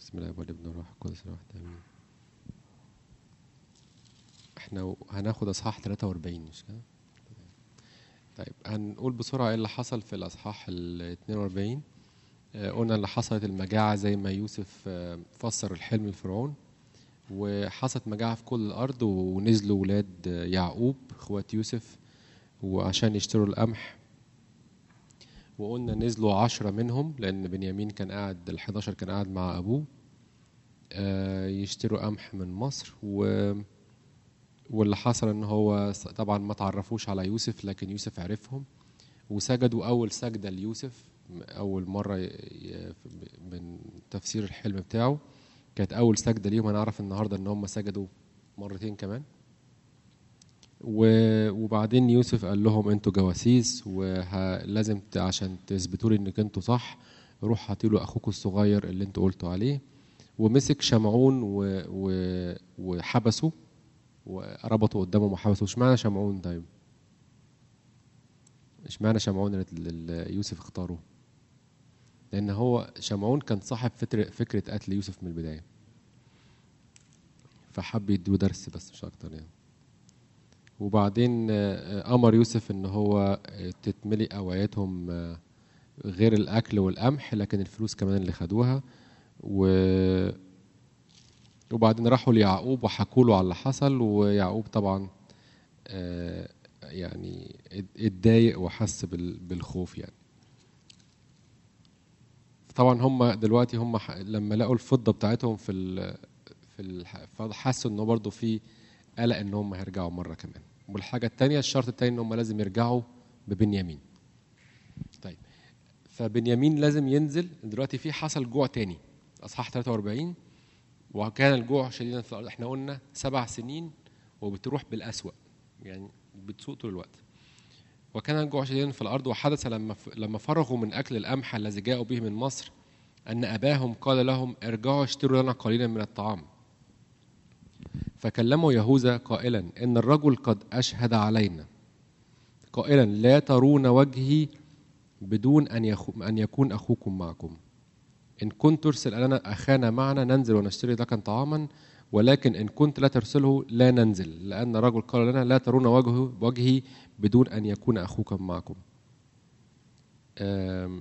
بسم الله والابن والروح القدس الواحد امين احنا هناخد اصحاح 43 مش كده طيب هنقول بسرعه ايه اللي حصل في الاصحاح ال 42 آه، قلنا اللي حصلت المجاعه زي ما يوسف آه، فسر الحلم لفرعون وحصلت مجاعه في كل الارض ونزلوا ولاد آه، يعقوب اخوات يوسف وعشان يشتروا القمح وقلنا نزلوا عشرة منهم لأن بنيامين كان قاعد ال 11 كان قاعد مع أبوه آه، يشتروا قمح من مصر و واللي حصل ان هو س- طبعا ما تعرفوش على يوسف لكن يوسف عرفهم وسجدوا اول سجده ليوسف م- اول مره ي- ي- من تفسير الحلم بتاعه كانت اول سجده ليهم هنعرف النهارده ان هم سجدوا مرتين كمان و- وبعدين يوسف قال لهم انتوا جواسيس ولازم ت- عشان تثبتوا لي انك انتوا صح روح هاتوا له اخوكم الصغير اللي انتوا قلتوا عليه ومسك شمعون و... و... وحبسه وربطوا قدامه وحبسه اشمعنى شمعون طيب اشمعنى شمعون اللي اللي يوسف اختاره لان هو شمعون كان صاحب فكرة, فكرة قتل يوسف من البداية فحب يدوه درس بس مش اكتر يعني وبعدين آه، امر يوسف ان هو آه، تتملي اوعيتهم آه، غير الاكل والقمح لكن الفلوس كمان اللي خدوها و وبعدين راحوا ليعقوب وحكوا له على اللي حصل ويعقوب طبعا آه، يعني ات- اتضايق وحس بال- بالخوف يعني طبعا هم دلوقتي هم ح- لما لقوا الفضه بتاعتهم في ال في الح- فحسوا انه برضه في قلق ان هم هيرجعوا مره كمان والحاجه الثانيه الشرط الثاني ان هم لازم يرجعوا ببنيامين طيب فبنيامين لازم ينزل دلوقتي في حصل جوع تاني اصحاح 43 وكان الجوع شديدا في الارض احنا قلنا سبع سنين وبتروح بالاسوأ يعني بتسوء طول الوقت وكان الجوع شديدا في الارض وحدث لما ف- لما فرغوا من اكل القمح الذي جاءوا به من مصر ان اباهم قال لهم ارجعوا اشتروا لنا قليلا من الطعام فكلموا يهوذا قائلا ان الرجل قد اشهد علينا قائلا لا ترون وجهي بدون ان يخو ان يكون اخوكم معكم إن كنت ترسل لنا أخانا معنا ننزل ونشتري لك طعاما ولكن إن كنت لا ترسله لا ننزل لأن الرجل قال لنا لا ترون وجهه وجهي بدون أن يكون أخوكم معكم آم،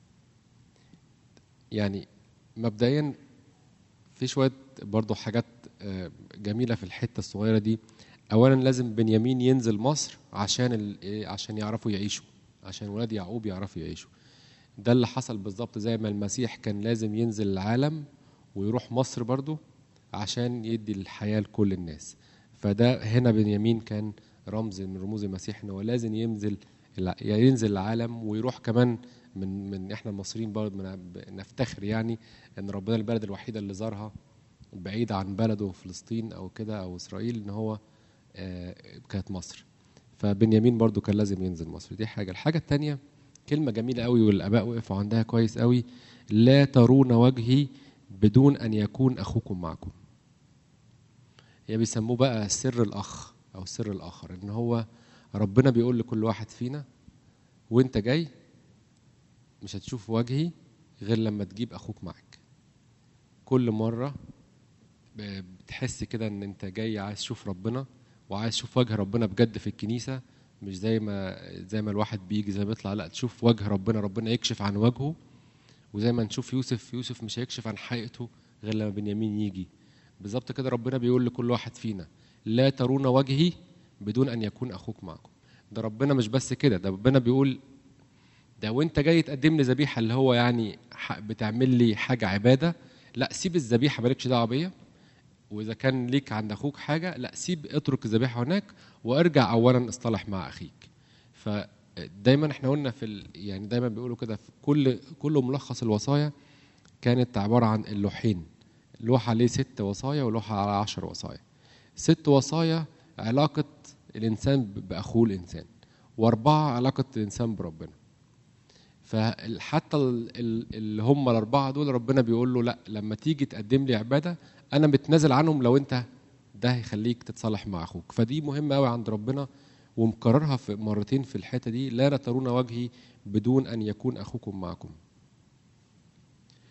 يعني مبدئيا في شوية برضو حاجات آه، جميلة في الحتة الصغيرة دي أولا لازم بنيامين ينزل مصر عشان ال- إيه، عشان يعرفوا يعيشوا عشان ولاد يعقوب يعرفوا يعيشوا ده اللي حصل بالظبط زي ما المسيح كان لازم ينزل العالم ويروح مصر برضو عشان يدي الحياة لكل الناس فده هنا بنيامين كان رمز من رموز المسيح ان هو لازم ينزل الع- ينزل العالم ويروح كمان من من احنا المصريين برضه من نفتخر يعني ان ربنا البلد الوحيده اللي زارها بعيد عن بلده فلسطين او كده او اسرائيل ان هو آه، كانت مصر فبنيامين برضو كان لازم ينزل مصر دي حاجه الحاجه الثانيه كلمه جميله قوي والاباء وقفوا عندها كويس قوي لا ترون وجهي بدون ان يكون اخوكم معكم هي بيسموه بقى سر الاخ او سر الاخر ان هو ربنا بيقول لكل واحد فينا وانت جاي مش هتشوف وجهي غير لما تجيب اخوك معك كل مره ب- بتحس كده ان انت جاي عايز تشوف ربنا وعايز تشوف وجه ربنا بجد في الكنيسه مش زي ما زي ما الواحد بيجي زي ما بيطلع لا تشوف وجه ربنا ربنا يكشف عن وجهه وزي ما نشوف يوسف يوسف مش هيكشف عن حقيقته غير لما بنيامين يجي بالظبط كده ربنا بيقول لكل واحد فينا لا ترون وجهي بدون ان يكون اخوك معكم ده ربنا مش بس كده ده ربنا بيقول ده وانت جاي تقدم لي ذبيحه اللي هو يعني ح- بتعمل لي حاجه عباده لا سيب الذبيحه مالكش دعوه بيا واذا كان ليك عند اخوك حاجه لا سيب اترك الذبيحه هناك وارجع اولا اصطلح مع اخيك فدايما احنا قلنا في ال... يعني دايما بيقولوا كده في كل كل ملخص الوصايا كانت عباره عن اللوحين لوحه عليه ست وصايا ولوحه على عشر وصايا ست وصايا علاقه الانسان ب- باخوه الانسان واربعه علاقه الانسان بربنا فحتى ال- ال- اللي هم الاربعه دول ربنا بيقول له لا لما تيجي تقدم لي عباده انا متنازل عنهم لو انت ده هيخليك تتصالح مع اخوك فدي مهمه قوي عند ربنا ومكررها في مرتين في الحته دي لا ترون وجهي بدون ان يكون اخوكم معكم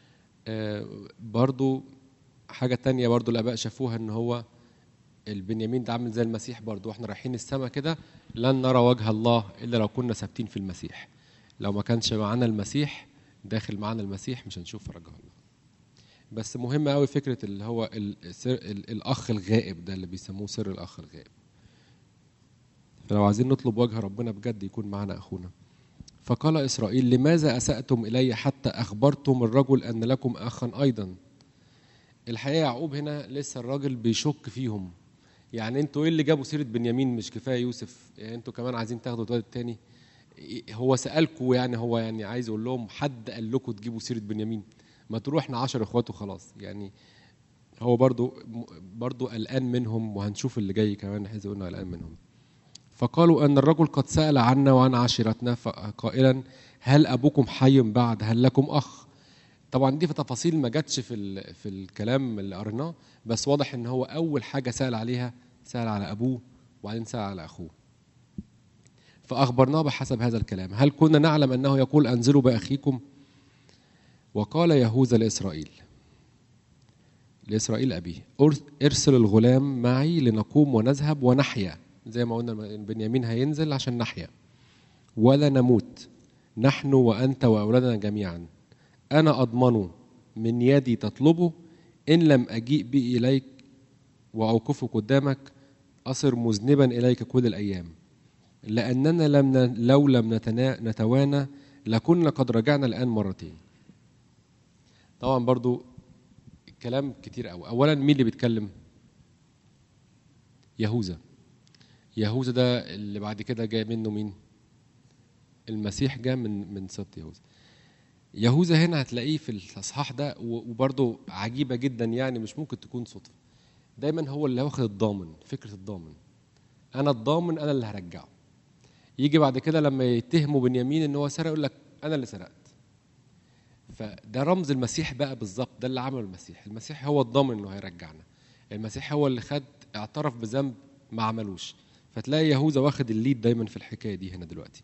آه، برضو حاجة تانية برضو الآباء شافوها إن هو البنيامين ده عامل زي المسيح برضو واحنا رايحين السماء كده لن نرى وجه الله إلا لو كنا ثابتين في المسيح لو ما كانش معانا المسيح داخل معانا المسيح مش هنشوف وجه الله بس مهم قوي فكرة اللي هو السر ال- الأخ الغائب ده اللي بيسموه سر الأخ الغائب فلو عايزين نطلب وجه ربنا بجد يكون معانا أخونا فقال إسرائيل لماذا أسأتم إلي حتى أخبرتم الرجل أن لكم أخا أيضا الحقيقة يعقوب هنا لسه الراجل بيشك فيهم يعني انتوا ايه اللي جابوا سيرة بنيامين مش كفاية يوسف يعني انتوا كمان عايزين تاخدوا الولد التاني إيه- هو سألكم يعني هو يعني عايز يقول لهم حد قال لكم تجيبوا سيرة بنيامين ما تروح احنا 10 اخوات وخلاص يعني هو برضو برضو قلقان منهم وهنشوف اللي جاي كمان عايز يقولنا قلقان منهم فقالوا أن الرجل قد سأل عنا وعن عشيرتنا قائلا هل أبوكم حي بعد هل لكم أخ طبعا دي في تفاصيل ما جاتش في ال- في الكلام اللي قريناه بس واضح ان هو اول حاجه سال عليها سال على ابوه وبعدين سال على اخوه فاخبرناه بحسب هذا الكلام هل كنا نعلم انه يقول انزلوا باخيكم وقال يهوذا لاسرائيل لاسرائيل ابيه "أر- ارسل الغلام معي لنقوم ونذهب ونحيا زي ما قلنا بنيامين هينزل عشان نحيا ولا نموت نحن وانت واولادنا جميعا أنا أضمن من يدي تطلبه إن لم أجيء بي إليك وأوقفه قدامك أصر مذنبا إليك كل الأيام لأننا لم ن... لو لم نتنا... نتوانى لكنا قد رجعنا الآن مرتين طبعا برضو كلام كتير قوي أولا مين اللي بيتكلم يهوذا يهوذا ده اللي بعد كده جاي منه مين المسيح جاء من من سبط يهوذا يهوذا هنا هتلاقيه في الاصحاح ده و- وبرضه عجيبه جدا يعني مش ممكن تكون صدفه دايما هو اللي واخد الضامن فكره الضامن انا الضامن انا اللي هرجعه يجي بعد كده لما يتهموا بنيامين ان هو سرق يقول لك انا اللي سرقت فده رمز المسيح بقى بالظبط ده اللي عمله المسيح المسيح هو الضامن انه هيرجعنا المسيح هو اللي خد اعترف بذنب ما عملوش فتلاقي يهوذا واخد الليد دايما في الحكايه دي هنا دلوقتي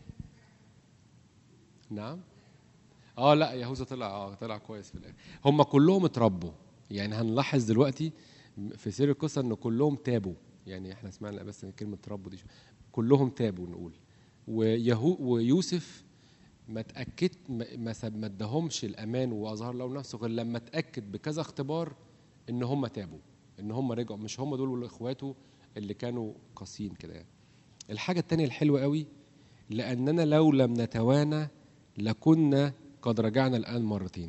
نعم اه لا يهوذا طلع اه طلع كويس في الاخر هم كلهم اتربوا يعني هنلاحظ دلوقتي في سير القصه ان كلهم تابوا يعني احنا سمعنا بس كلمه تربوا دي شو. كلهم تابوا نقول ويهو ويوسف ما اتاكد ما ما ساب- ما اداهمش الامان واظهر لهم نفسه غير لما اتاكد بكذا اختبار ان هم تابوا ان هم رجعوا مش هم دول اخواته اللي كانوا قاسيين كده يعني الحاجه التانية الحلوه قوي لاننا لو لم نتوانى لكنا قد رجعنا الان مرتين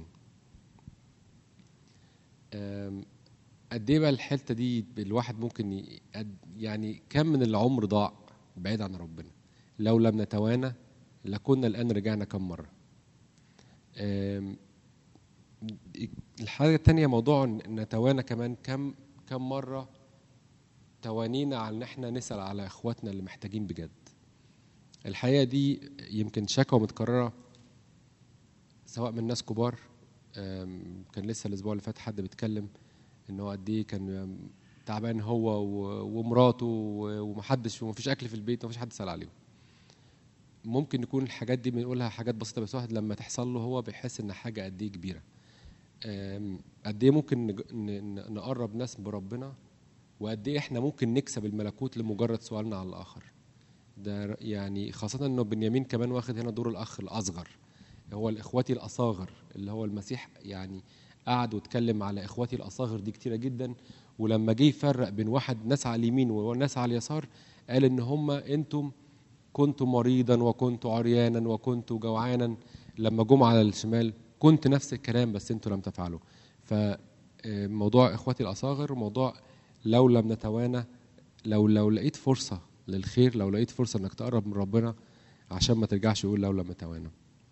أم، قد ايه بقى الحته دي الواحد ممكن ي- قد- يعني كم من العمر ضاع بعيد عن ربنا لو لم نتوانى لكنا الان رجعنا كم مره أم، الحاجه التانية موضوع إن نتوانى كمان كم كم مره توانينا على ان احنا نسال على اخواتنا اللي محتاجين بجد الحقيقه دي يمكن شكوى متكرره سواء من ناس كبار أم، كان لسه الاسبوع اللي فات حد بيتكلم ان هو قد ايه كان أم، تعبان هو و- ومراته و- ومحدش ومفيش اكل في البيت ومفيش حد سال عليهم ممكن يكون الحاجات دي بنقولها حاجات بسيطه بس واحد لما تحصل له هو بيحس ان حاجه قد ايه كبيره أم، قد ايه ممكن نج- ن- ن- نقرب ناس بربنا وقد ايه احنا ممكن نكسب الملكوت لمجرد سؤالنا على الاخر ده يعني خاصة انه بنيامين كمان واخد هنا دور الاخ الاصغر هو الاخواتي الاصاغر اللي هو المسيح يعني قعد واتكلم على اخواتي الاصاغر دي كتيرة جدا ولما جه يفرق بين واحد ناس على اليمين وناس على اليسار قال ان هم انتم كنتم مريضا وكنت عريانا وكنت جوعانا لما جم على الشمال كنت نفس الكلام بس انتوا لم تفعلوا فموضوع اخواتي الاصاغر موضوع لو لم نتوانى لو لو لقيت فرصه للخير لو لقيت فرصه انك تقرب من ربنا عشان ما ترجعش يقول لو لم نتوانى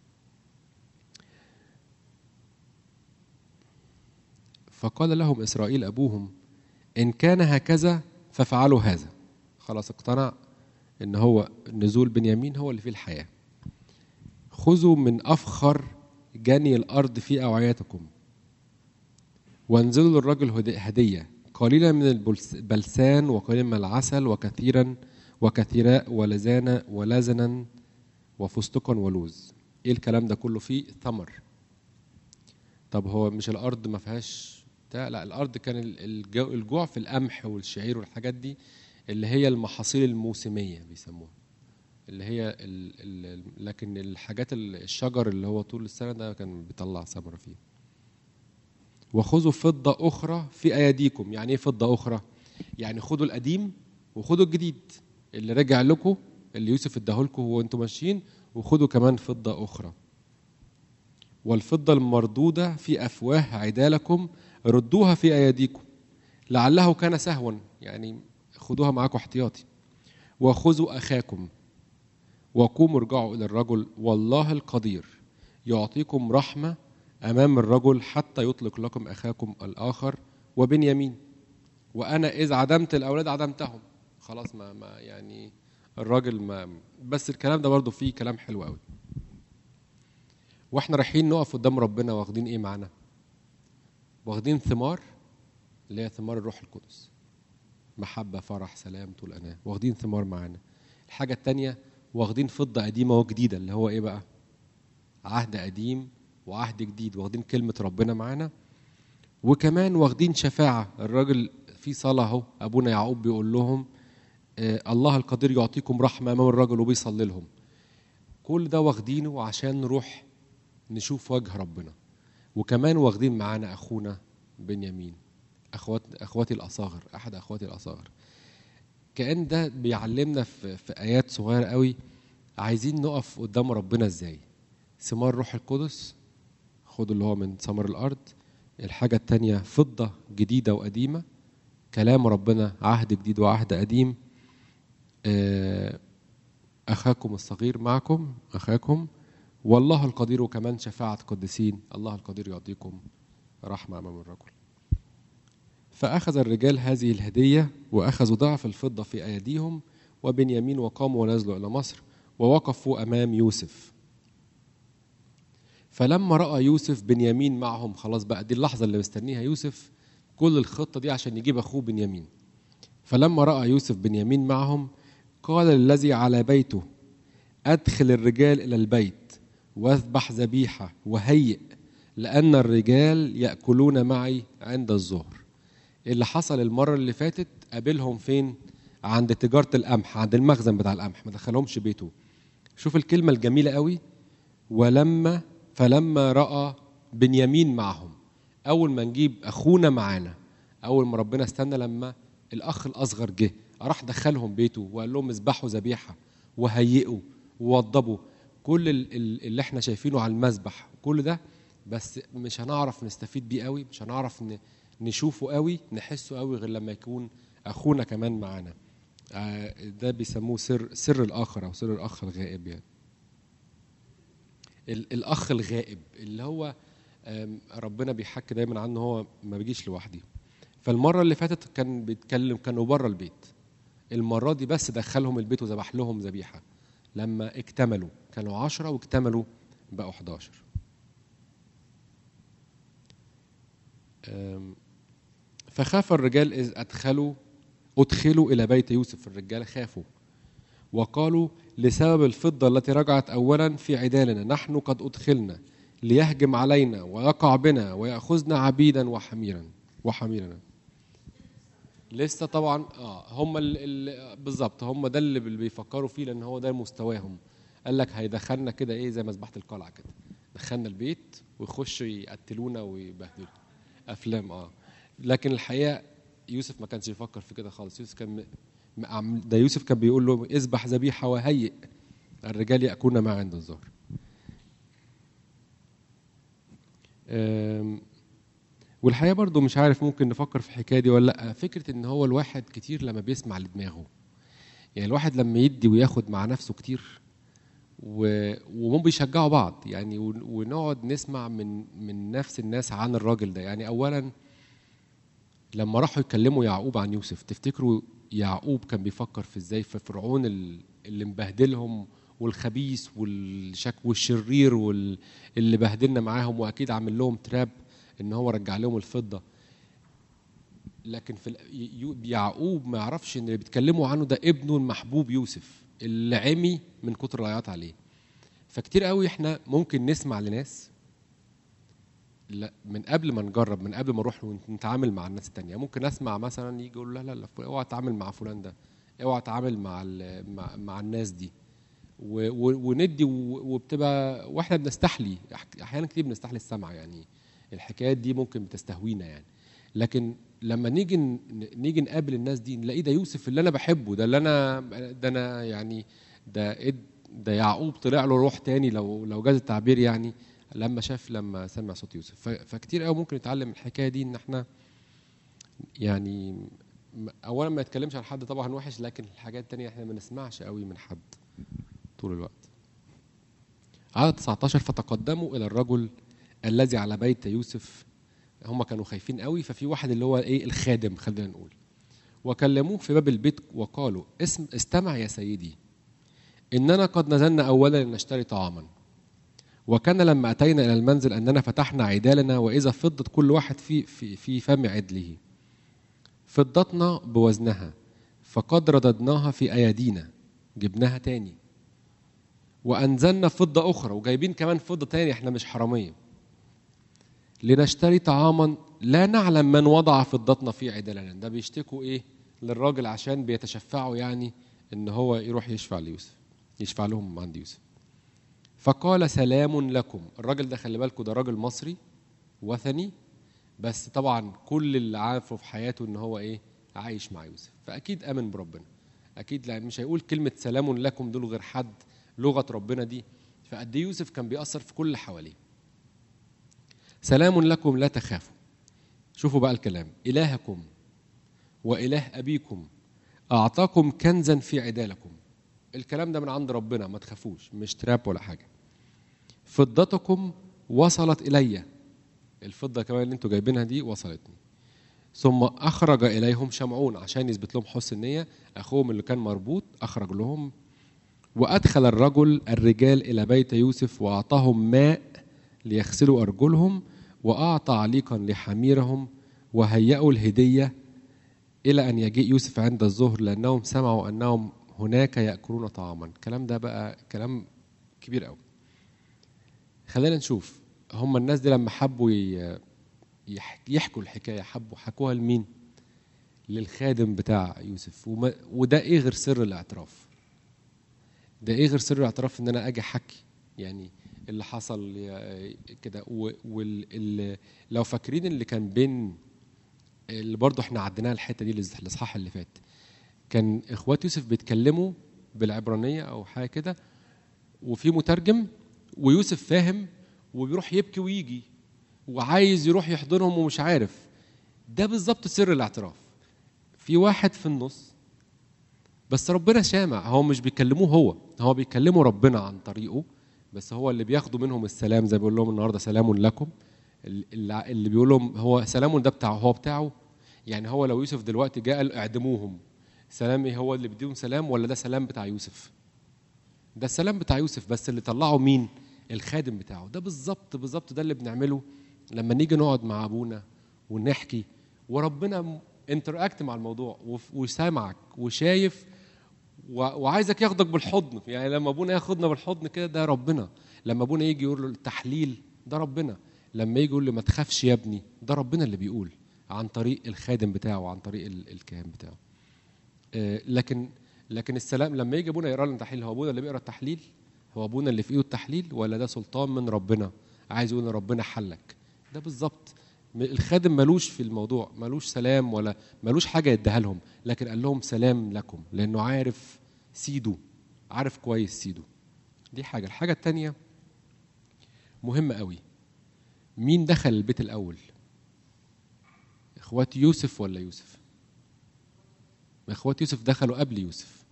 فقال لهم اسرائيل ابوهم ان كان هكذا فافعلوا هذا خلاص اقتنع ان هو نزول بنيامين هو اللي فيه الحياه خذوا من افخر جني الارض في اوعيتكم وانزلوا للرجل هدي- هديه قليلا من البلسان وقليلا من العسل وكثيرا وكثيراء ولزانا ولزنا وفستقا ولوز ايه الكلام ده كله فيه ثمر طب هو مش الارض ما فيهاش بتاع لا الارض كان ال- الجو- الجوع في القمح والشعير والحاجات دي اللي هي المحاصيل الموسميه بيسموها اللي هي ال ال لكن الحاجات ال- الشجر اللي هو طول السنه ده كان بيطلع ثمره فيه وخذوا فضه اخرى في ايديكم يعني ايه فضه اخرى يعني خدوا القديم وخدوا الجديد اللي رجع لكم اللي يوسف اداهولكم وانتم ماشيين وخدوا كمان فضه اخرى والفضة المردودة في أفواه عدالكم ردوها في أيديكم لعله كان سهوا يعني خدوها معاكم احتياطي وخذوا أخاكم وقوموا ارجعوا إلى الرجل والله القدير يعطيكم رحمة أمام الرجل حتى يطلق لكم أخاكم الآخر وبنيامين وأنا إذ عدمت الأولاد عدمتهم خلاص ما, ما يعني الراجل ما بس الكلام ده برضه فيه كلام حلو قوي واحنا رايحين نقف قدام ربنا واخدين ايه معانا واخدين ثمار اللي هي ثمار الروح القدس محبة فرح سلام طول أناة واخدين ثمار معانا الحاجة التانية واخدين فضة قديمة وجديدة اللي هو ايه بقى عهد قديم وعهد جديد واخدين كلمة ربنا معانا وكمان واخدين شفاعة الراجل في صلاة اهو أبونا يعقوب بيقول لهم آه الله القدير يعطيكم رحمة أمام الرجل وبيصلي لهم كل ده واخدينه عشان نروح نشوف وجه ربنا وكمان واخدين معانا اخونا بنيامين اخوات اخواتي الاصاغر احد اخواتي الاصاغر كان ده بيعلمنا في, في ايات صغيره قوي عايزين نقف قدام ربنا ازاي ثمار روح القدس خدوا اللي هو من ثمر الارض الحاجه التانية فضه جديده وقديمه كلام ربنا عهد جديد وعهد قديم آه، اخاكم الصغير معكم اخاكم والله القدير وكمان شفاعة قديسين الله القدير يعطيكم رحمة أمام الرجل فأخذ الرجال هذه الهدية وأخذوا ضعف الفضة في أيديهم وبنيامين وقاموا ونزلوا إلى مصر ووقفوا أمام يوسف فلما رأى يوسف بنيامين معهم خلاص بقى دي اللحظة اللي مستنيها يوسف كل الخطة دي عشان يجيب أخوه بنيامين فلما رأى يوسف بنيامين معهم قال للذي على بيته أدخل الرجال إلى البيت واذبح ذبيحة وهيئ لأن الرجال يأكلون معي عند الظهر اللي حصل المرة اللي فاتت قابلهم فين عند تجارة القمح عند المخزن بتاع القمح ما دخلهمش بيته شوف الكلمة الجميلة قوي ولما فلما رأى بنيامين معهم أول ما نجيب أخونا معانا أول ما ربنا استنى لما الأخ الأصغر جه راح دخلهم بيته وقال لهم اذبحوا ذبيحة وهيئوا ووضبوا كل ال- ال- اللي احنا شايفينه على المذبح كل ده بس مش هنعرف نستفيد بيه قوي مش هنعرف ن- نشوفه قوي نحسه قوي غير لما يكون اخونا كمان معانا آه، ده بيسموه سر سر الاخر او سر الاخ الغائب يعني ال- الاخ الغائب اللي هو آم، ربنا بيحكي دايما عنه هو ما بيجيش لوحده فالمره اللي فاتت كان بيتكلم كانوا بره البيت المره دي بس دخلهم البيت وذبح لهم ذبيحه لما اكتملوا كانوا عشرة واكتملوا بقوا 11 أم، فخاف الرجال إذ أدخلوا أدخلوا إلى بيت يوسف الرجال خافوا وقالوا لسبب الفضة التي رجعت أولا في عدالنا نحن قد أدخلنا ليهجم علينا ويقع بنا ويأخذنا عبيدا وحميرا وحميرنا لسه طبعا اه هم ال- ال- بالظبط هم ده اللي بي- بيفكروا فيه لان هو ده مستواهم قال لك هيدخلنا كده ايه زي مذبحه القلعه كده دخلنا البيت ويخشوا يقتلونا ويبهدلوا افلام اه لكن الحقيقه يوسف ما كانش يفكر في كده خالص يوسف كان م- م- عم- ده يوسف كان بيقول له اذبح ذبيحه وهيئ الرجال يأكلون ما عند الظهر أم، والحقيقه برضو مش عارف ممكن نفكر في الحكايه دي ولا لا فكره ان هو الواحد كتير لما بيسمع لدماغه يعني الواحد لما يدي وياخد مع نفسه كتير و... وهم بيشجعوا بعض يعني ون- ونقعد نسمع من من نفس الناس عن الراجل ده يعني اولا لما راحوا يكلموا يعقوب عن يوسف تفتكروا يعقوب كان بيفكر في ازاي في فرعون ال- اللي مبهدلهم والخبيث والشك والشرير واللي بهدلنا معاهم واكيد عامل لهم تراب ان هو رجع لهم الفضه لكن في ال- يو- يعقوب ما يعرفش ان اللي بيتكلموا عنه ده ابنه المحبوب يوسف اللي عمي من كتر العياط عليه فكتير قوي احنا ممكن نسمع لناس لا من قبل ما نجرب من قبل ما نروح ونتعامل مع الناس التانية ممكن اسمع مثلا يجي يقول لا لا لا اوعى تتعامل مع فلان ده اوعى تتعامل مع ال- مع, مع الناس دي و- و- وندي و- وبتبقى واحنا بنستحلي أح- احيانا كتير بنستحلي السمع يعني الحكايات دي ممكن بتستهوينا يعني لكن لما نيجي ن- نيجي نقابل الناس دي نلاقيه ده يوسف اللي انا بحبه ده اللي انا ده انا يعني ده إد- ده يعقوب طلع له روح تاني لو لو جاز التعبير يعني لما شاف لما سمع صوت يوسف ف- فكتير قوي ممكن نتعلم الحكايه دي ان احنا يعني م- اولا ما يتكلمش عن حد طبعا وحش لكن الحاجات التانية احنا ما نسمعش قوي من حد طول الوقت عدد 19 فتقدموا الى الرجل الذي على بيت يوسف هم كانوا خايفين قوي ففي واحد اللي هو ايه الخادم خلينا نقول وكلموه في باب البيت وقالوا اسم استمع يا سيدي اننا قد نزلنا اولا لنشتري طعاما وكان لما اتينا الى المنزل اننا فتحنا عدالنا واذا فضه كل واحد في في في فم عدله فضتنا بوزنها فقد رددناها في ايادينا جبناها تاني وانزلنا فضه اخرى وجايبين كمان فضه تاني احنا مش حراميه لنشتري طعاما لا نعلم من وضع فضتنا في عدلنا ده بيشتكوا ايه للراجل عشان بيتشفعوا يعني ان هو يروح يشفع ليوسف يشفع لهم عند يوسف فقال سلام لكم الراجل ده خلي بالكم ده راجل مصري وثني بس طبعا كل اللي عارفه في حياته ان هو ايه عايش مع يوسف فاكيد امن بربنا اكيد لا مش هيقول كلمه سلام لكم دول غير حد لغه ربنا دي فقد إيه يوسف كان بيأثر في كل اللي حواليه سلام لكم لا تخافوا شوفوا بقى الكلام إلهكم وإله أبيكم أعطاكم كنزا في عدالكم الكلام ده من عند ربنا ما تخافوش مش تراب ولا حاجة فضتكم وصلت إلي الفضة كمان اللي انتوا جايبينها دي وصلتني ثم أخرج إليهم شمعون عشان يثبت لهم حسن النية أخوهم اللي كان مربوط أخرج لهم وأدخل الرجل الرجال إلى بيت يوسف وأعطاهم ماء ليغسلوا أرجلهم وأعطى عليقا لحميرهم وهيأوا الهدية إلى أن يجيء يوسف عند الظهر لأنهم سمعوا أنهم هناك يأكلون طعاما الكلام ده بقى كلام كبير قوي خلينا نشوف هم الناس دي لما حبوا ي- يح- يحكوا الحكاية حبوا حكوها لمين للخادم بتاع يوسف وما وده ايه غير سر الاعتراف ده ايه غير سر الاعتراف ان انا اجي احكي يعني اللي حصل يا- كده و- وال ال- لو فاكرين اللي كان بين اللي برضه احنا عديناها الحته دي الاص- الاصحاح اللي فات كان اخوات يوسف بيتكلموا بالعبرانيه او حاجه كده وفي مترجم ويوسف فاهم وبيروح يبكي ويجي وعايز يروح يحضنهم ومش عارف ده بالظبط سر الاعتراف في واحد في النص بس ربنا سامع هو مش بيكلموه هو هو بيكلموا ربنا عن طريقه بس هو اللي بياخدوا منهم السلام زي ما بيقول لهم النهارده سلام لكم اللي اللي بيقول لهم هو سلام ده بتاعه هو بتاعه يعني هو لو يوسف دلوقتي جاء قال اعدموهم سلام ايه هو اللي بيديهم سلام ولا ده سلام بتاع يوسف ده السلام بتاع يوسف بس اللي طلعه مين الخادم بتاعه ده بالظبط بالظبط ده اللي بنعمله لما نيجي نقعد مع ابونا ونحكي وربنا انتراكت مع الموضوع وف- وسامعك وشايف و- وعايزك ياخدك بالحضن يعني لما ابونا ياخدنا بالحضن كده ده ربنا لما ابونا يجي يقول له التحليل ده ربنا لما يجي يقول له ما تخافش يا ابني ده ربنا اللي بيقول عن طريق الخادم بتاعه وعن طريق ال- الكاهن بتاعه آه، لكن لكن السلام لما يجي ابونا يقرا لنا تحليل هو ابونا اللي بيقرا التحليل هو ابونا اللي في ايده التحليل ولا ده سلطان من ربنا عايز يقول ان ربنا حلك ده بالظبط م- الخادم ملوش في الموضوع ملوش سلام ولا ملوش حاجه يديها لهم لكن قال لهم سلام لكم لانه عارف سيده عارف كويس سيده دي حاجه الحاجه الثانيه مهمه قوي مين دخل البيت الاول اخوات يوسف ولا يوسف اخوات يوسف دخلوا قبل يوسف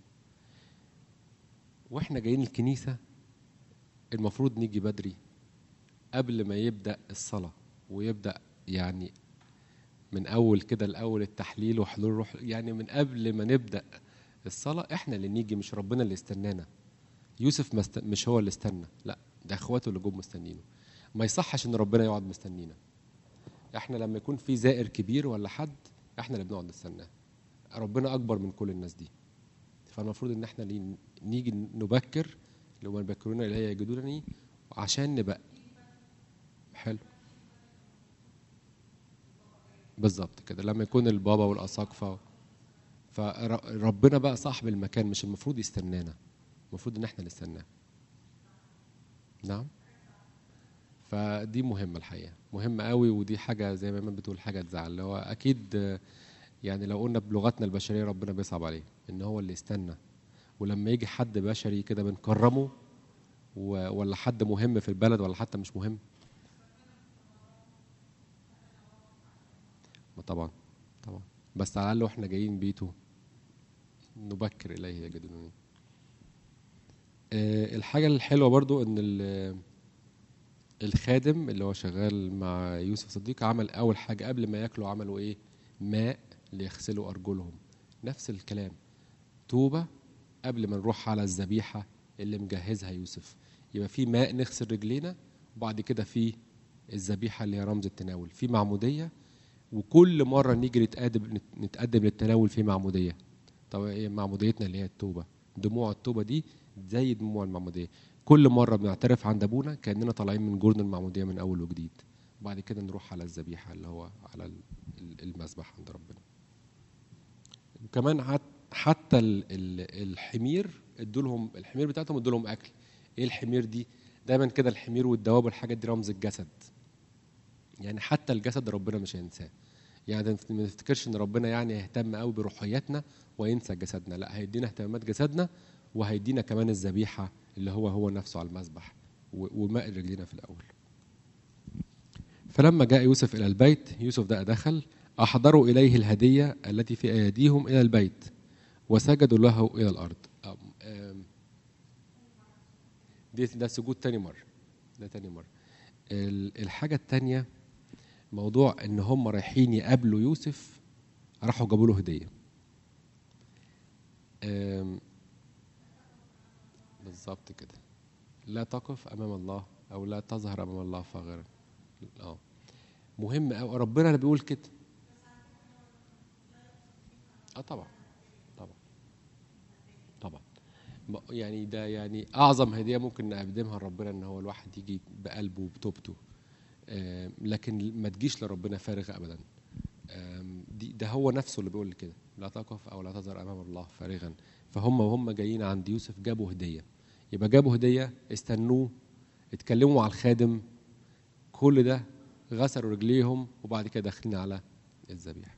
واحنا جايين الكنيسه المفروض نيجي بدري قبل ما يبدا الصلاه ويبدا يعني من اول كده الاول التحليل وحضور الروح يعني من قبل ما نبدا الصلاه احنا اللي نيجي مش ربنا اللي استنانا يوسف ما است... مش هو اللي استنى لا ده اخواته اللي جم مستنينه ما يصحش ان ربنا يقعد مستنينا احنا لما يكون في زائر كبير ولا حد احنا اللي بنقعد نستناه ربنا اكبر من كل الناس دي فالمفروض ان احنا اللي نيجي نبكر لو ما بكرونا اللي هي يجدونني عشان نبقى حلو بالظبط كده لما يكون البابا والاساقفه فربنا بقى صاحب المكان مش المفروض يستنانا المفروض ان احنا نستناه نعم فدي مهمه الحقيقه مهمه قوي ودي حاجه زي ما بتقول حاجه تزعل اللي هو اكيد آه، يعني لو قلنا بلغتنا البشريه ربنا بيصعب عليه ان هو اللي يستنى ولما يجي حد بشري كده بنكرمه و- ولا حد مهم في البلد ولا حتى مش مهم ما طبعا طبعا بس على الاقل واحنا جايين بيته نبكر اليه يجدونني آه، الحاجه الحلوه برضو ان ال- الخادم اللي هو شغال مع يوسف صديق عمل اول حاجه قبل ما ياكلوا عملوا ايه ماء ليغسلوا ارجلهم نفس الكلام توبه قبل ما نروح على الذبيحه اللي مجهزها يوسف يبقى في ماء نغسل رجلينا وبعد كده في الذبيحه اللي هي رمز التناول في معموديه وكل مره نيجي نتقدم نتقدم للتناول في معموديه طب ايه معموديتنا اللي هي التوبه دموع التوبه دي زي دموع المعموديه كل مره بنعترف عند ابونا كاننا طالعين من جرن المعموديه من اول وجديد وبعد كده نروح على الذبيحه اللي هو على ال- ال- المذبح عند ربنا وكمان حت- حتى ال- ال- الحمير ادوا لهم الحمير بتاعتهم ادوا لهم اكل ايه الحمير دي دايما كده الحمير والدواب والحاجات دي رمز الجسد يعني حتى الجسد ربنا مش هينساه يعني ما نفتكرش ان ربنا يعني يهتم قوي بروحياتنا وينسى جسدنا لا هيدينا اهتمامات جسدنا وهيدينا كمان الذبيحه اللي هو هو نفسه على المذبح و- وماء رجلينا في الاول فلما جاء يوسف الى البيت يوسف ده دخل احضروا اليه الهديه التي في ايديهم الى البيت وسجدوا له الى الارض أم- أم. دي ده سجود تاني مره ده تاني مره ال- الحاجه التانيه موضوع ان هم رايحين يقابلوا يوسف راحوا جابوا له هديه أم، بالظبط كده لا تقف امام الله او لا تظهر امام الله فاغرا اه مهم قوي ربنا اللي بيقول كده اه طبعا طبعا طبعا ما- يعني ده يعني اعظم هديه ممكن نقدمها لربنا ان هو الواحد يجي بقلبه وبتوبته آم، لكن ما تجيش لربنا فارغ ابدا آم، دي ده هو نفسه اللي بيقول كده لا تقف او لا تظهر امام الله فارغا فهم وهم جايين عند يوسف جابوا هديه يبقى جابوا هديه استنوه اتكلموا مع الخادم كل ده غسلوا رجليهم وبعد كده داخلين على الذبيحه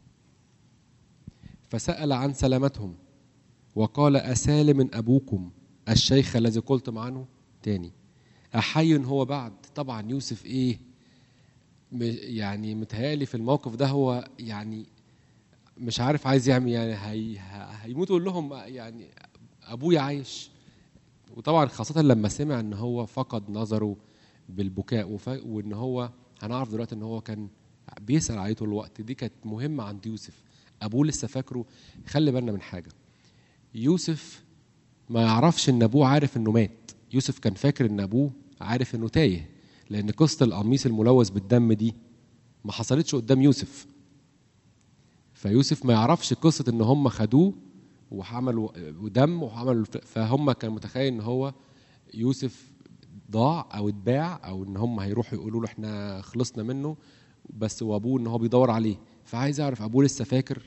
فسأل عن سلامتهم وقال أسالم أبوكم الشيخ الذي قلتم عنه تاني أحي هو بعد طبعا يوسف إيه م- يعني متهيألي في الموقف ده هو يعني مش عارف عايز يعمل يعني هي ه- هيموت يقول لهم يعني أبويا عايش وطبعا خاصة لما سمع إن هو فقد نظره بالبكاء وف... وإن هو هنعرف دلوقتي إن هو كان بيسأل عليه طول الوقت دي كانت مهمة عند يوسف أبوه لسه فاكره خلي بالنا من حاجة يوسف ما يعرفش ان ابوه عارف انه مات يوسف كان فاكر ان ابوه عارف انه تايه لان قصه القميص الملوث بالدم دي ما حصلتش قدام يوسف فيوسف ما يعرفش قصه ان هم خدوه وعملوا ودم وعملوا فهم كان متخيل ان هو يوسف ضاع او اتباع او ان هم هيروحوا يقولوا له احنا خلصنا منه بس وابوه ان هو بيدور عليه فعايز يعرف ابوه لسه فاكر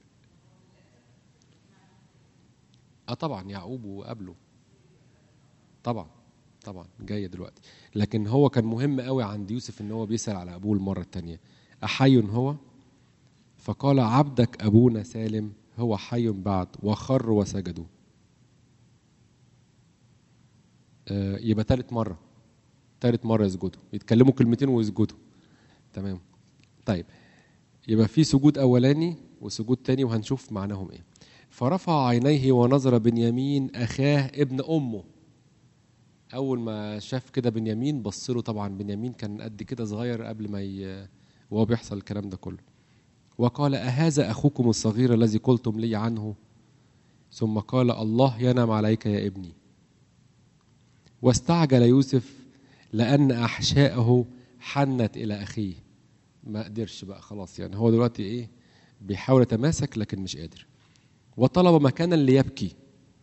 اه طبعا يعقوب وقابله طبعا طبعا جايه دلوقتي لكن هو كان مهم قوي عند يوسف ان هو بيسال على ابوه المره الثانيه احي هو فقال عبدك ابونا سالم هو حي بعد وخر وسجدوا آه يبقى ثالث مره ثالث مره يسجدوا يتكلموا كلمتين ويسجدوا تمام طيب يبقى في سجود اولاني وسجود تاني وهنشوف معناهم ايه فرفع عينيه ونظر بنيامين اخاه ابن امه اول ما شاف كده بنيامين بص له طبعا بنيامين كان قد كده صغير قبل ما ي... وهو بيحصل الكلام ده كله وقال أهذا أخوكم الصغير الذي قلتم لي عنه ثم قال الله ينعم عليك يا ابني واستعجل يوسف لأن أحشائه حنت إلى أخيه ما قدرش بقى خلاص يعني هو دلوقتي إيه بيحاول يتماسك لكن مش قادر وطلب مكانا ليبكي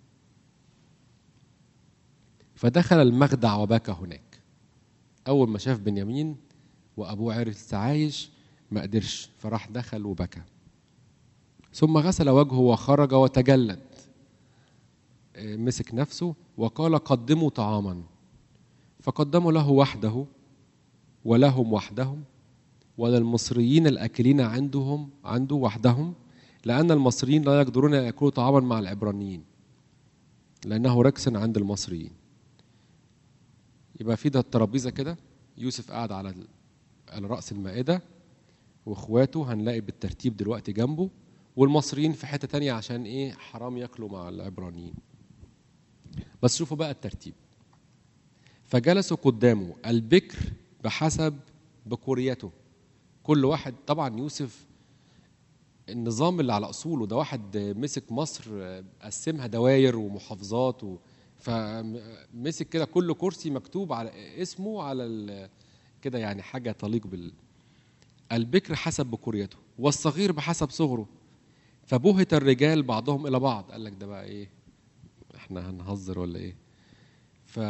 فدخل المخدع وبكى هناك أول ما شاف بنيامين وأبوه عرف لسه عايش ما قدرش فراح دخل وبكى ثم غسل وجهه وخرج وتجلد آه، مسك نفسه وقال قدموا طعاما فقدموا له وحده ولهم وحدهم وللمصريين الأكلين عندهم عنده وحدهم لأن المصريين لا يقدرون أن يأكلوا طعاما مع العبرانيين لأنه ركس عند المصريين يبقى في ده الترابيزة كده يوسف قاعد على ال- على رأس المائدة واخواته هنلاقي بالترتيب دلوقتي جنبه والمصريين في حتة تانية عشان ايه حرام ياكلوا مع العبرانيين بس شوفوا بقى الترتيب فجلسوا قدامه البكر بحسب بكوريته كل واحد طبعا يوسف النظام اللي على اصوله ده واحد مسك مصر قسمها دواير ومحافظات و فمسك كده كل كرسي مكتوب على اسمه على ال- كده يعني حاجه تليق بال البكر حسب بكوريته والصغير بحسب صغره فبهت الرجال بعضهم الى بعض قال لك ده بقى ايه احنا هنهزر ولا ايه ف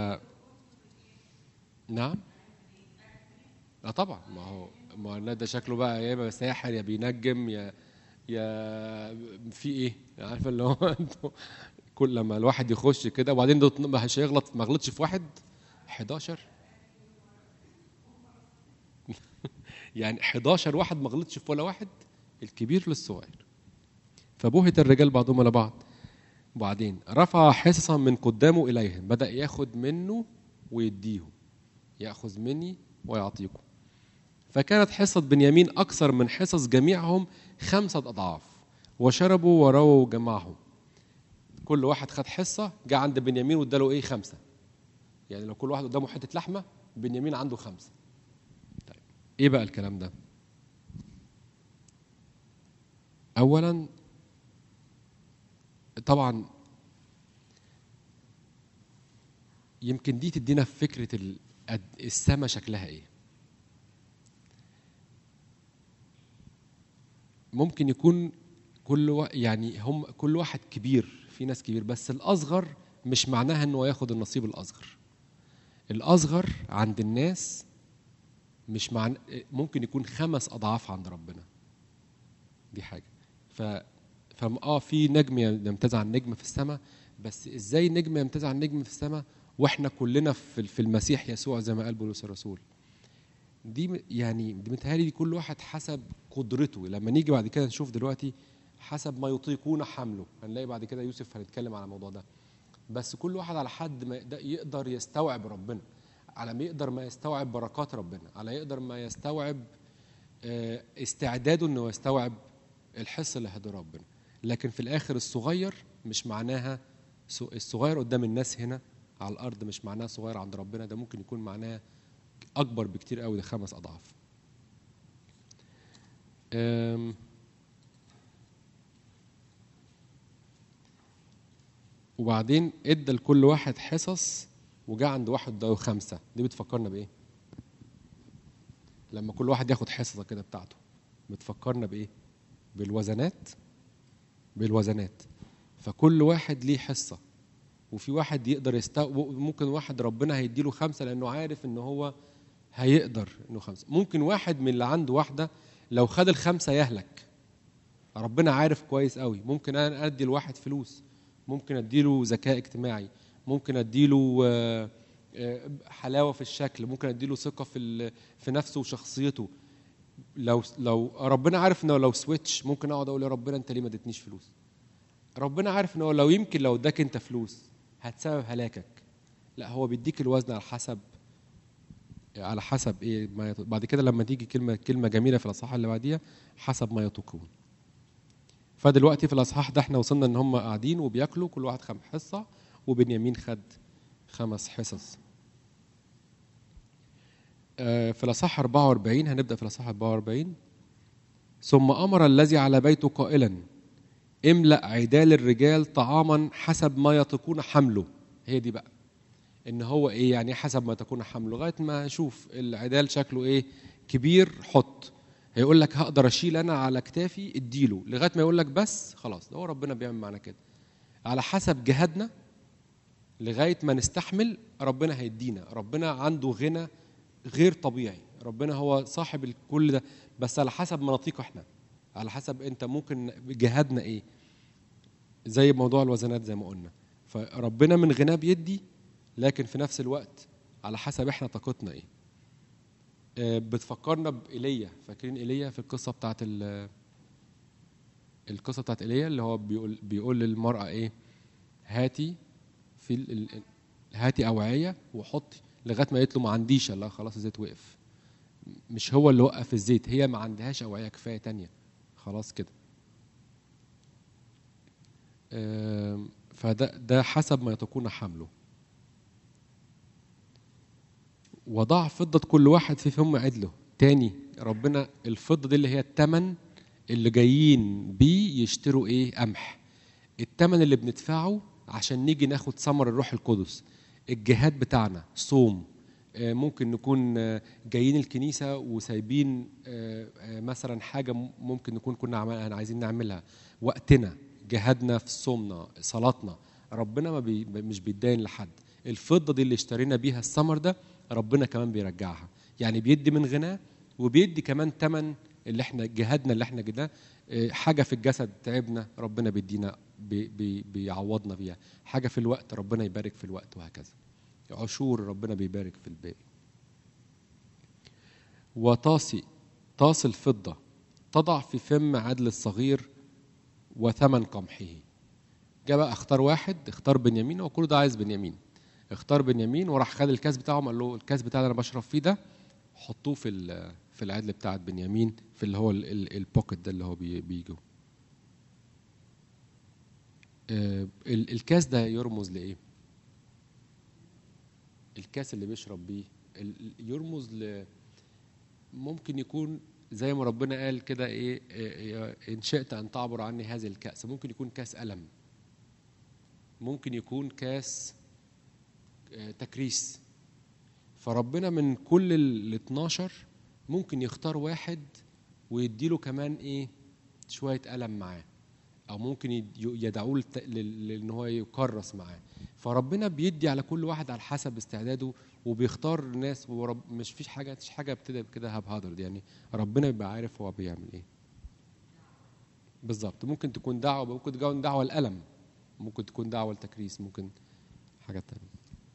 نعم اه طبعا ما هو ما هو ده شكله بقى يا اما ساحر يا بينجم يا يا في ايه عارف اللي هو انتوا كل لما الواحد يخش كده وبعدين ده مش هيغلط ما غلطش في واحد 11 يعني 11 واحد ما غلطش في ولا واحد الكبير للصغير فبهت الرجال بعضهم على بعض وبعدين رفع حصصا من قدامه اليهم بدا ياخد منه ويديهم ياخذ مني ويعطيكم فكانت حصة بنيامين أكثر من حصص جميعهم خمسة أضعاف وشربوا ورووا جمعهم كل واحد خد حصة جاء عند بنيامين واداله إيه خمسة يعني لو كل واحد قدامه حتة لحمة بنيامين عنده خمسة طيب إيه بقى الكلام ده أولا طبعا يمكن دي تدينا فكرة ال- قد- السما شكلها ايه ممكن يكون كل وا... يعني هم كل واحد كبير في ناس كبير بس الاصغر مش معناها انه ياخد النصيب الاصغر الاصغر عند الناس مش معنى ممكن يكون خمس اضعاف عند ربنا دي حاجه ف ف اه في نجم يمتاز عن نجم في السماء بس ازاي نجم يمتاز عن نجم في السماء واحنا كلنا في في المسيح يسوع زي ما قال بولس الرسول دي م- يعني دي متهيألي دي كل واحد حسب قدرته لما نيجي بعد كده نشوف دلوقتي حسب ما يطيقون حمله هنلاقي بعد كده يوسف هنتكلم على الموضوع ده بس كل واحد على حد ما يقد- يقدر يستوعب ربنا على ما يقدر ما يستوعب بركات ربنا على يقدر ما يستوعب آه، استعداده انه يستوعب الحس اللي هدى ربنا لكن في الاخر الصغير مش معناها س- الصغير قدام الناس هنا على الارض مش معناها صغير عند ربنا ده ممكن يكون معناه اكبر بكتير قوي ده خمس اضعاف أم، وبعدين ادى لكل واحد حصص وجاء عند واحد ده خمسه دي بتفكرنا بايه لما كل واحد ياخد حصه كده بتاعته بتفكرنا بايه بالوزنات بالوزنات فكل واحد ليه حصه وفي واحد يقدر يستو ممكن واحد ربنا هيديله خمسه لانه عارف ان هو هيقدر انه خمسه ممكن واحد من اللي عنده واحده لو خد الخمسه يهلك ربنا عارف كويس قوي ممكن انا ادي الواحد فلوس ممكن اديله ذكاء اجتماعي ممكن اديله آه، آه، حلاوه في الشكل ممكن اديله ثقه في ال- في نفسه وشخصيته لو لو ربنا عارف انه لو سويتش ممكن اقعد اقول يا ربنا انت ليه ما اديتنيش فلوس ربنا عارف انه لو يمكن لو اداك انت فلوس هتسبب هلاكك لا هو بيديك الوزن على حسب على حسب ايه ما يط... بعد كده لما تيجي كلمه كلمه جميله في الاصحاح اللي بعديها حسب ما يطوقون فدلوقتي في الاصحاح ده احنا وصلنا ان هم قاعدين وبياكلوا كل واحد خمس حصه وبنيامين خد خمس حصص آه، في الاصحاح 44 هنبدا في الاصحاح 44 ثم امر الذي على بيته قائلا املا عدال الرجال طعاما حسب ما يطيقون حمله هي دي بقى ان هو ايه يعني حسب ما تكون حمله لغايه ما اشوف العدال شكله ايه كبير حط هيقول لك هقدر اشيل انا على كتافي اديله لغايه ما يقول لك بس خلاص ده هو ربنا بيعمل معانا كده على حسب جهادنا لغايه ما نستحمل ربنا هيدينا ربنا عنده غنى غير طبيعي ربنا هو صاحب الكل ده بس على حسب مناطيقه احنا على حسب انت ممكن جهادنا ايه زي موضوع الوزنات زي ما قلنا فربنا من غناه بيدي لكن في نفس الوقت على حسب احنا طاقتنا ايه آه، بتفكرنا بإيليا فاكرين إيليا في القصة بتاعت ال- القصة بتاعت إيليا اللي هو بيقول بيقول للمرأة ايه هاتي في ال- ال- هاتي أوعية وحطي لغاية ما قالت له ما عنديش لا خلاص الزيت وقف مش هو اللي وقف الزيت هي ما عندهاش أوعية كفاية تانية خلاص كده آم، فده ده حسب ما تكون حمله وضع فضة كل واحد في فم عدله تاني ربنا الفضة دي اللي هي التمن اللي جايين بيه يشتروا ايه قمح التمن اللي بندفعه عشان نيجي ناخد ثمر الروح القدس الجهاد بتاعنا صوم آه، ممكن نكون آه، جايين الكنيسة وسايبين آه، آه، مثلا حاجة م- ممكن نكون كنا عمل- عايزين نعملها وقتنا جهادنا في صومنا صلاتنا ربنا ما بي مش بيدين لحد الفضة دي اللي اشترينا بيها الثمر ده ربنا كمان بيرجعها يعني بيدي من غناه وبيدي كمان تمن اللي احنا جهادنا اللي احنا جداه اه، حاجه في الجسد تعبنا ربنا بيدينا بي بي بيعوضنا بيها حاجه في الوقت ربنا يبارك في الوقت وهكذا عشور ربنا بيبارك في الباقي وطاسي طاس الفضه تضع في فم عدل الصغير وثمن قمحه جاء بقى اختار واحد اختار بنيامين هو كله ده عايز بنيامين اختار بنيامين وراح خد الكاس بتاعه قال له الكاس بتاعي اللي انا بشرب فيه ده حطوه في ال- في العدل بتاعت بنيامين في اللي هو ال- ال- البوكت ده اللي هو بي- بيجوا آه، ال- الكاس ده يرمز لايه الكاس اللي بيشرب بيه ال- يرمز ل ممكن يكون زي ما ربنا قال كده ايه آه، ان شئت ان تعبر عني هذه الكاس ممكن يكون كاس الم ممكن يكون كاس آه، تكريس فربنا من كل ال 12 ممكن يختار واحد ويديله كمان ايه شويه الم معاه او ممكن يد- يدعوه لت- لل- لان هو يكرس معاه فربنا بيدي على كل واحد على حسب استعداده وبيختار ناس ورب مش فيش حاجه مش حاجه بتبقى كده هاب هادرد يعني ربنا بيبقى عارف هو بيعمل ايه بالظبط ممكن تكون دعوه ممكن تكون دعوه الالم ممكن تكون دعوه لتكريس ممكن حاجه تانية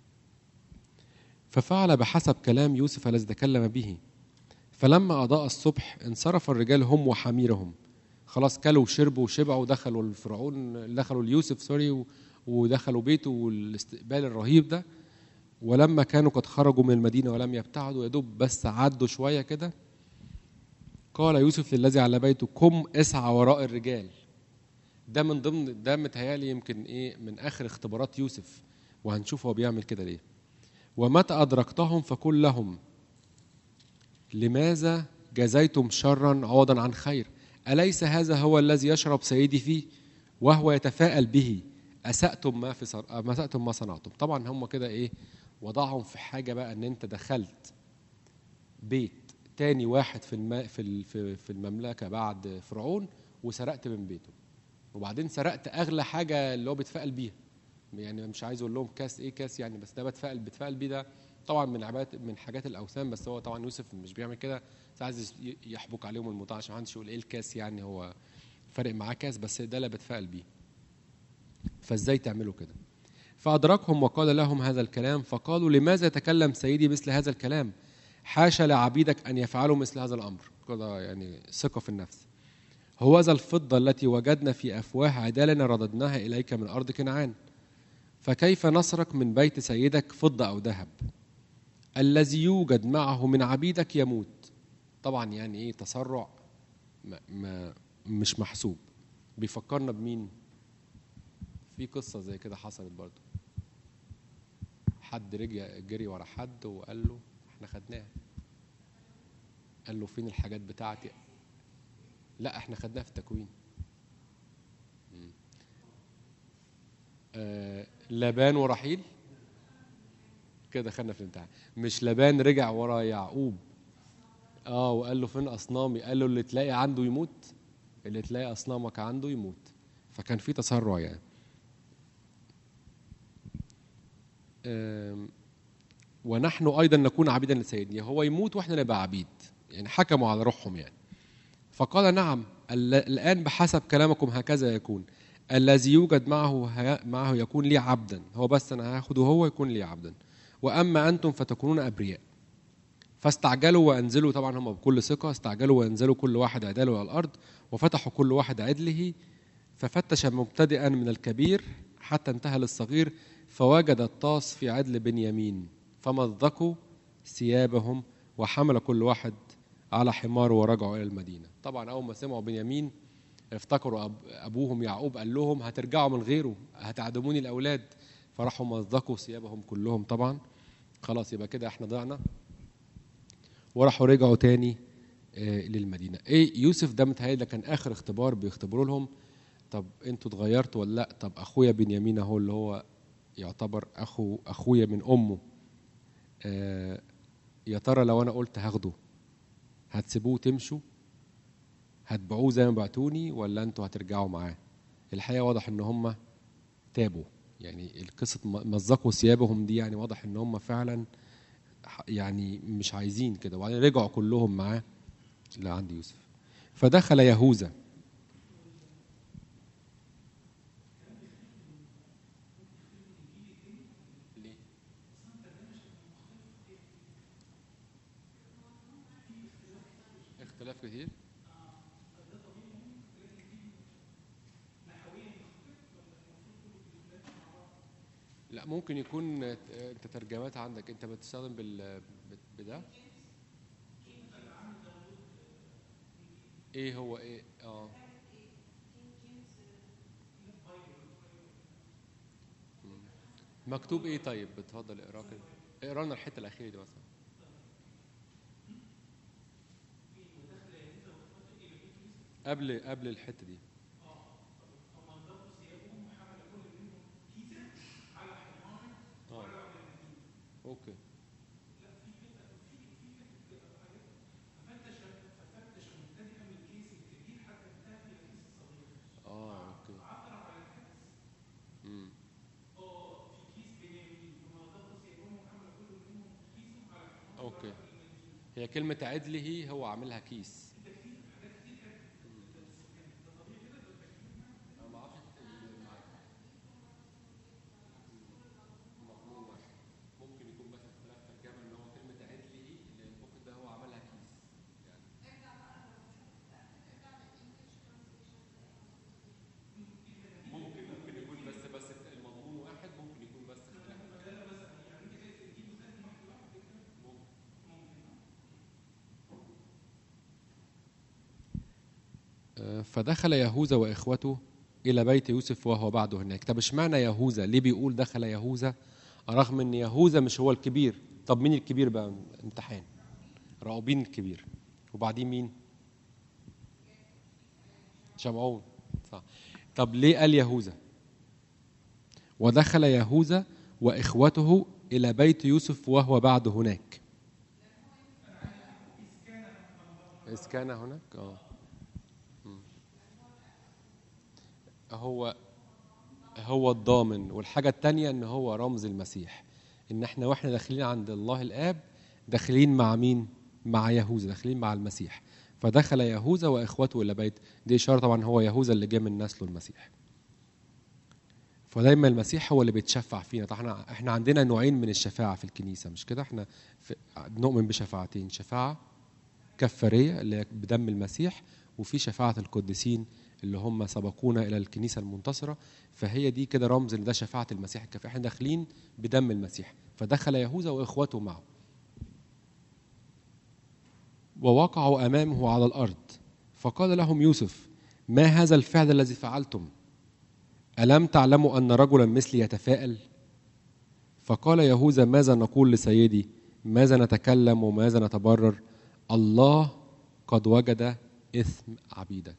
ففعل بحسب كلام يوسف الذي تكلم به فلما أضاء الصبح انصرف الرجال هم وحميرهم خلاص كلوا وشربوا وشبعوا ودخلوا الفرعون دخلوا ليوسف سوري و- ودخلوا بيته والاستقبال الرهيب ده ولما كانوا قد خرجوا من المدينة ولم يبتعدوا يا دوب بس عدوا شوية كده قال يوسف للذي على بيته قم اسعى وراء الرجال ده من ضمن ده متهيألي يمكن ايه من اخر اختبارات يوسف وهنشوف هو بيعمل كده ليه ومتى أدركتهم فقل لهم لماذا جزيتم شرا عوضا عن خير أليس هذا هو الذي يشرب سيدي فيه وهو يتفاءل به أسأتم ما في صر... ما أسأتم ما صنعتم طبعا هم كده إيه وضعهم في حاجة بقى إن أنت دخلت بيت تاني واحد في الم... في ال- في في المملكة بعد فرعون وسرقت من بيته وبعدين سرقت أغلى حاجة اللي هو بيتفائل بيها يعني مش عايز اقول لهم كاس ايه كاس يعني بس ده بتفائل بتفائل بيه ده طبعا من عبادات من حاجات الاوثان بس هو طبعا يوسف مش بيعمل كده بس عايز ي- يحبك عليهم الموضوع عشان محدش يقول ايه الكاس يعني هو فارق معاه كاس بس ده اللي بتفائل بيه فازاي تعملوا كده فادركهم وقال لهم هذا الكلام فقالوا لماذا يتكلم سيدي مثل هذا الكلام حاشا لعبيدك ان يفعلوا مثل هذا الامر كده يعني ثقه في النفس هو ذا الفضه التي وجدنا في افواه عدالنا رددناها اليك من ارض كنعان فكيف نصرك من بيت سيدك فضة أو ذهب الذي يوجد معه من عبيدك يموت طبعا يعني ايه تسرع ما ما مش محسوب بيفكرنا بمين في قصة زي كده حصلت برضو حد رجع جري ورا حد وقال له احنا خدناها قال له فين الحاجات بتاعتي لا احنا خدناها في التكوين مم. آه لابان ورحيل كده دخلنا في الامتحان مش لابان رجع ورا يعقوب اه وقال له فين اصنامي قال له اللي تلاقي عنده يموت اللي تلاقي اصنامك عنده يموت فكان في تسرع يعني آم، ونحن ايضا نكون عبيدا لسيدنا هو يموت واحنا نبقى عبيد يعني حكموا على روحهم يعني فقال نعم ال- الان بحسب كلامكم هكذا يكون الذي يوجد معه ه- معه يكون لي عبدا هو بس انا هاخده هو يكون لي عبدا واما انتم فتكونون ابرياء فاستعجلوا وانزلوا طبعا هم بكل ثقه استعجلوا وانزلوا كل واحد عداله على الارض وفتحوا كل واحد عدله ففتش مبتدئا من الكبير حتى انتهى للصغير فوجد الطاس في عدل بنيامين فمزقوا ثيابهم وحمل كل واحد على حماره ورجعوا الى المدينه طبعا اول ما سمعوا بنيامين افتكروا أب ابوهم يعقوب قال لهم هترجعوا من غيره هتعدموني الاولاد فراحوا مزقوا ثيابهم كلهم طبعا خلاص يبقى كده احنا ضعنا وراحوا رجعوا تاني آه، للمدينه ايه يوسف ده متهيألي ده كان اخر اختبار بيختبروا لهم طب انتوا اتغيرتوا ولا لا طب اخويا بنيامين اهو اللي هو يعتبر اخو اخويا من امه آه، يا ترى لو انا قلت هاخده هتسيبوه تمشوا هتبيعوه زي ما بعتوني ولا انتوا هترجعوا معاه الحقيقه واضح ان هم تابوا يعني القصه م- مزقوا ثيابهم دي يعني واضح ان هم فعلا ح- يعني مش عايزين كده وبعدين رجعوا كلهم معاه لعند يوسف فدخل يهوذا اختلاف كتير لا ممكن يكون آه، انت ترجمات عندك انت بتستخدم بال بت- بده ايه هو ايه اه مم. مكتوب ايه طيب بتفضل اقراه كده اقرا لنا الحته الاخيره دي مثلا قبل قبل الحته دي اه اوكي اه اوكي امم اوكي هي كلمة عدله هو عاملها كيس ممكن يكون بس اختلاف ترجمة ان هو كلمة عدله اللي ممكن ده هو عملها كيس ممكن ممكن يكون بس بس المضمون واحد ممكن يكون بس اختلاف آه، فدخل يهوذا واخوته الى بيت يوسف وهو بعده هناك طب اشمعنى يهوذا ليه بيقول دخل يهوذا رغم ان يهوذا مش هو الكبير طب مين الكبير بقى امتحان راؤوبين الكبير وبعدين مين شمعون صح طب ليه قال يهوذا ودخل يهوذا واخوته الى بيت يوسف وهو بعد هناك إذ كان هناك اه مم. هو هو الضامن والحاجة التانية ان هو رمز المسيح ان احنا واحنا داخلين عند الله الاب داخلين مع مين مع يهوذا داخلين مع المسيح فدخل يهوذا واخوته الى بيت دي اشاره طبعا هو يهوذا اللي جه من نسله المسيح فدايما المسيح هو اللي بيتشفع فينا طبعا احنا احنا عندنا نوعين من الشفاعه في الكنيسه مش كده احنا في نؤمن بشفاعتين شفاعه كفاريه اللي هي بدم المسيح وفي شفاعه القديسين اللي هم سبقونا الى الكنيسه المنتصره فهي دي كده رمز ان ده شفاعه المسيح الكفاري احنا داخلين بدم المسيح فدخل يهوذا واخوته معه ووقعوا امامه على الارض فقال لهم يوسف ما هذا الفعل الذي فعلتم الم تعلموا ان رجلا مثلي يتفاءل فقال يهوذا ماذا نقول لسيدي ماذا نتكلم وماذا نتبرر الله قد وجد اثم عبيدك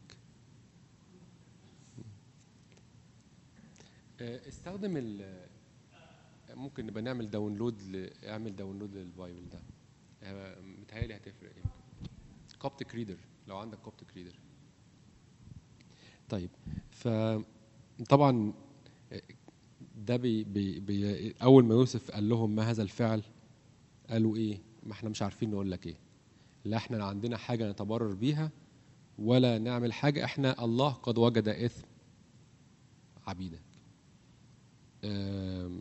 آه، استخدم ال ممكن نبقى نعمل داونلود ل... اعمل داونلود للبايبل ده آه، متهيألي هتفرق يمكن كوبتك ريدر لو عندك كوبتك ريدر طيب فطبعا ده بي بي بي اول ما يوسف قال لهم ما هذا الفعل قالوا ايه ما احنا مش عارفين نقول لك ايه لا احنا عندنا حاجه نتبرر بيها ولا نعمل حاجه احنا الله قد وجد اثم عبيدك آم،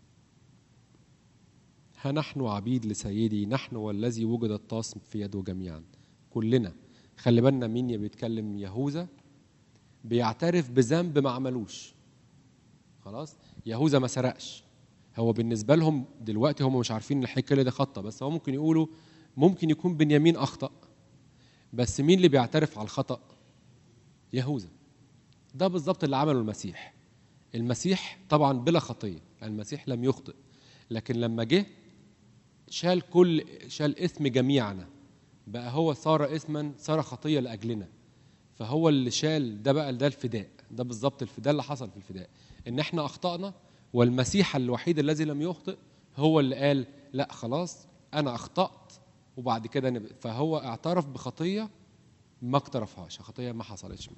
ها نحن عبيد لسيدي نحن والذي وجد الطاس في يده جميعا كلنا خلي بالنا مين بيتكلم يهوذا بيعترف بذنب ما عملوش خلاص يهوذا ما سرقش هو بالنسبه لهم دلوقتي هم مش عارفين الحكايه دي خطه بس هو ممكن يقولوا ممكن يكون بنيامين اخطا بس مين اللي بيعترف على الخطا يهوذا ده بالظبط اللي عمله المسيح المسيح طبعا بلا خطيه المسيح لم يخطئ لكن لما جه شال كل شال اثم جميعنا بقى هو صار اثما صار خطيه لاجلنا فهو اللي شال ده بقى ده الفداء ده بالظبط الفداء اللي حصل في الفداء ان احنا اخطانا والمسيح الوحيد الذي لم يخطئ هو اللي قال لا خلاص انا اخطات وبعد كده نب... فهو اعترف بخطيه ما اقترفهاش خطيه ما حصلتش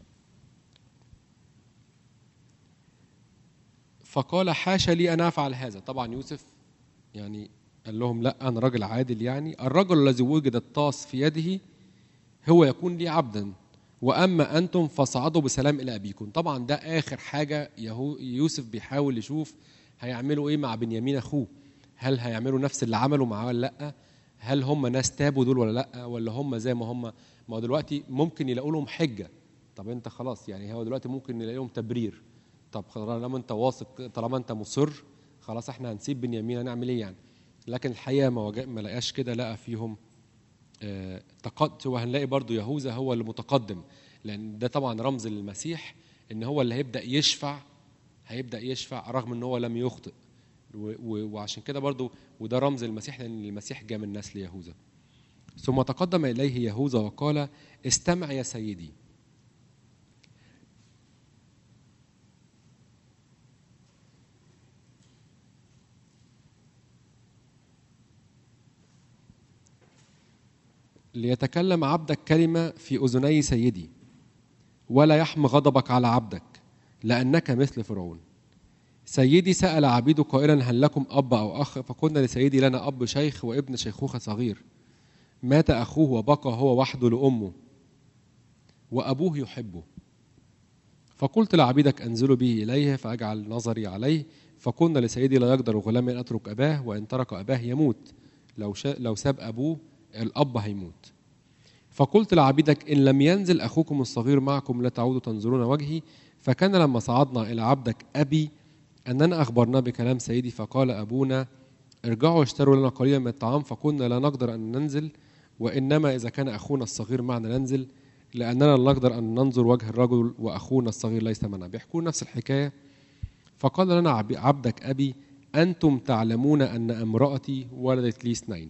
فقال حاشا لي ان افعل هذا طبعا يوسف يعني قال لهم لا انا راجل عادل يعني الرجل الذي وجد الطاس في يده هو يكون لي عبدا واما انتم فصعدوا بسلام الى ابيكم طبعا ده اخر حاجه يهو يوسف بيحاول يشوف هيعملوا ايه مع بنيامين اخوه هل هيعملوا نفس اللي عملوا معاه ولا لا هل هم ناس تابوا دول ولا لا ولا هم زي ما هم ما هو دلوقتي ممكن يلاقوا لهم حجه طب انت خلاص يعني هو دلوقتي ممكن يلاقي لهم تبرير طب طالما انت واثق طالما انت مصر خلاص احنا هنسيب بنيامين هنعمل ايه يعني لكن الحقيقه ما وجا- ما لقاش كده لقى فيهم آه، تقد وهنلاقي برضو يهوذا هو اللي متقدم لان ده طبعا رمز للمسيح ان هو اللي هيبدا يشفع هيبدا يشفع رغم ان هو لم يخطئ و- و- وعشان كده برضو وده رمز المسيح لان المسيح جاء من نسل يهوذا ثم تقدم اليه يهوذا وقال استمع يا سيدي ليتكلم عبدك كلمة في أذني سيدي ولا يحم غضبك على عبدك لأنك مثل فرعون سيدي سأل عبيده قائلا هل لكم أب أو أخ فقلنا لسيدي لنا أب شيخ وابن شيخوخة صغير مات أخوه وبقى هو وحده لأمه وأبوه يحبه فقلت لعبيدك أنزلوا به إليه فأجعل نظري عليه فقلنا لسيدي لا يقدر غلام أن أترك أباه وإن ترك أباه يموت لو شا لو ساب أبوه الأب هيموت فقلت لعبيدك إن لم ينزل أخوكم الصغير معكم لا تعودوا تنظرون وجهي فكان لما صعدنا إلى عبدك أبي أننا أخبرنا بكلام سيدي فقال أبونا ارجعوا اشتروا لنا قليلا من الطعام فقلنا لا نقدر أن ننزل وإنما إذا كان أخونا الصغير معنا ننزل لأننا لا نقدر أن ننظر وجه الرجل وأخونا الصغير ليس معنا بيحكوا نفس الحكاية فقال لنا عب- عبدك أبي أنتم تعلمون أن امرأتي ولدت لي اثنين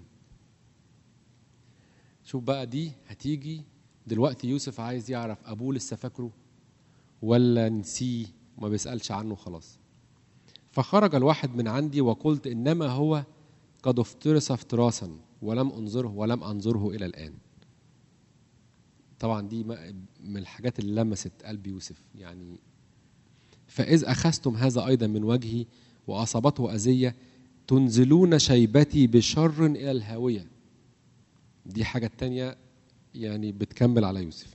شوف بقى دي هتيجي دلوقتي يوسف عايز يعرف أبوه لسه فاكره ولا نسيه ما بيسألش عنه خلاص فخرج الواحد من عندي وقلت إنما هو قد افترس افتراسا ولم أنظره ولم أنظره إلى الآن طبعا دي ما- من الحاجات اللي لمست قلب يوسف يعني فإذ أخذتم هذا أيضا من وجهي وأصابته أذية تنزلون شيبتي بشر إلى الهاوية دي حاجة تانية يعني بتكمل على يوسف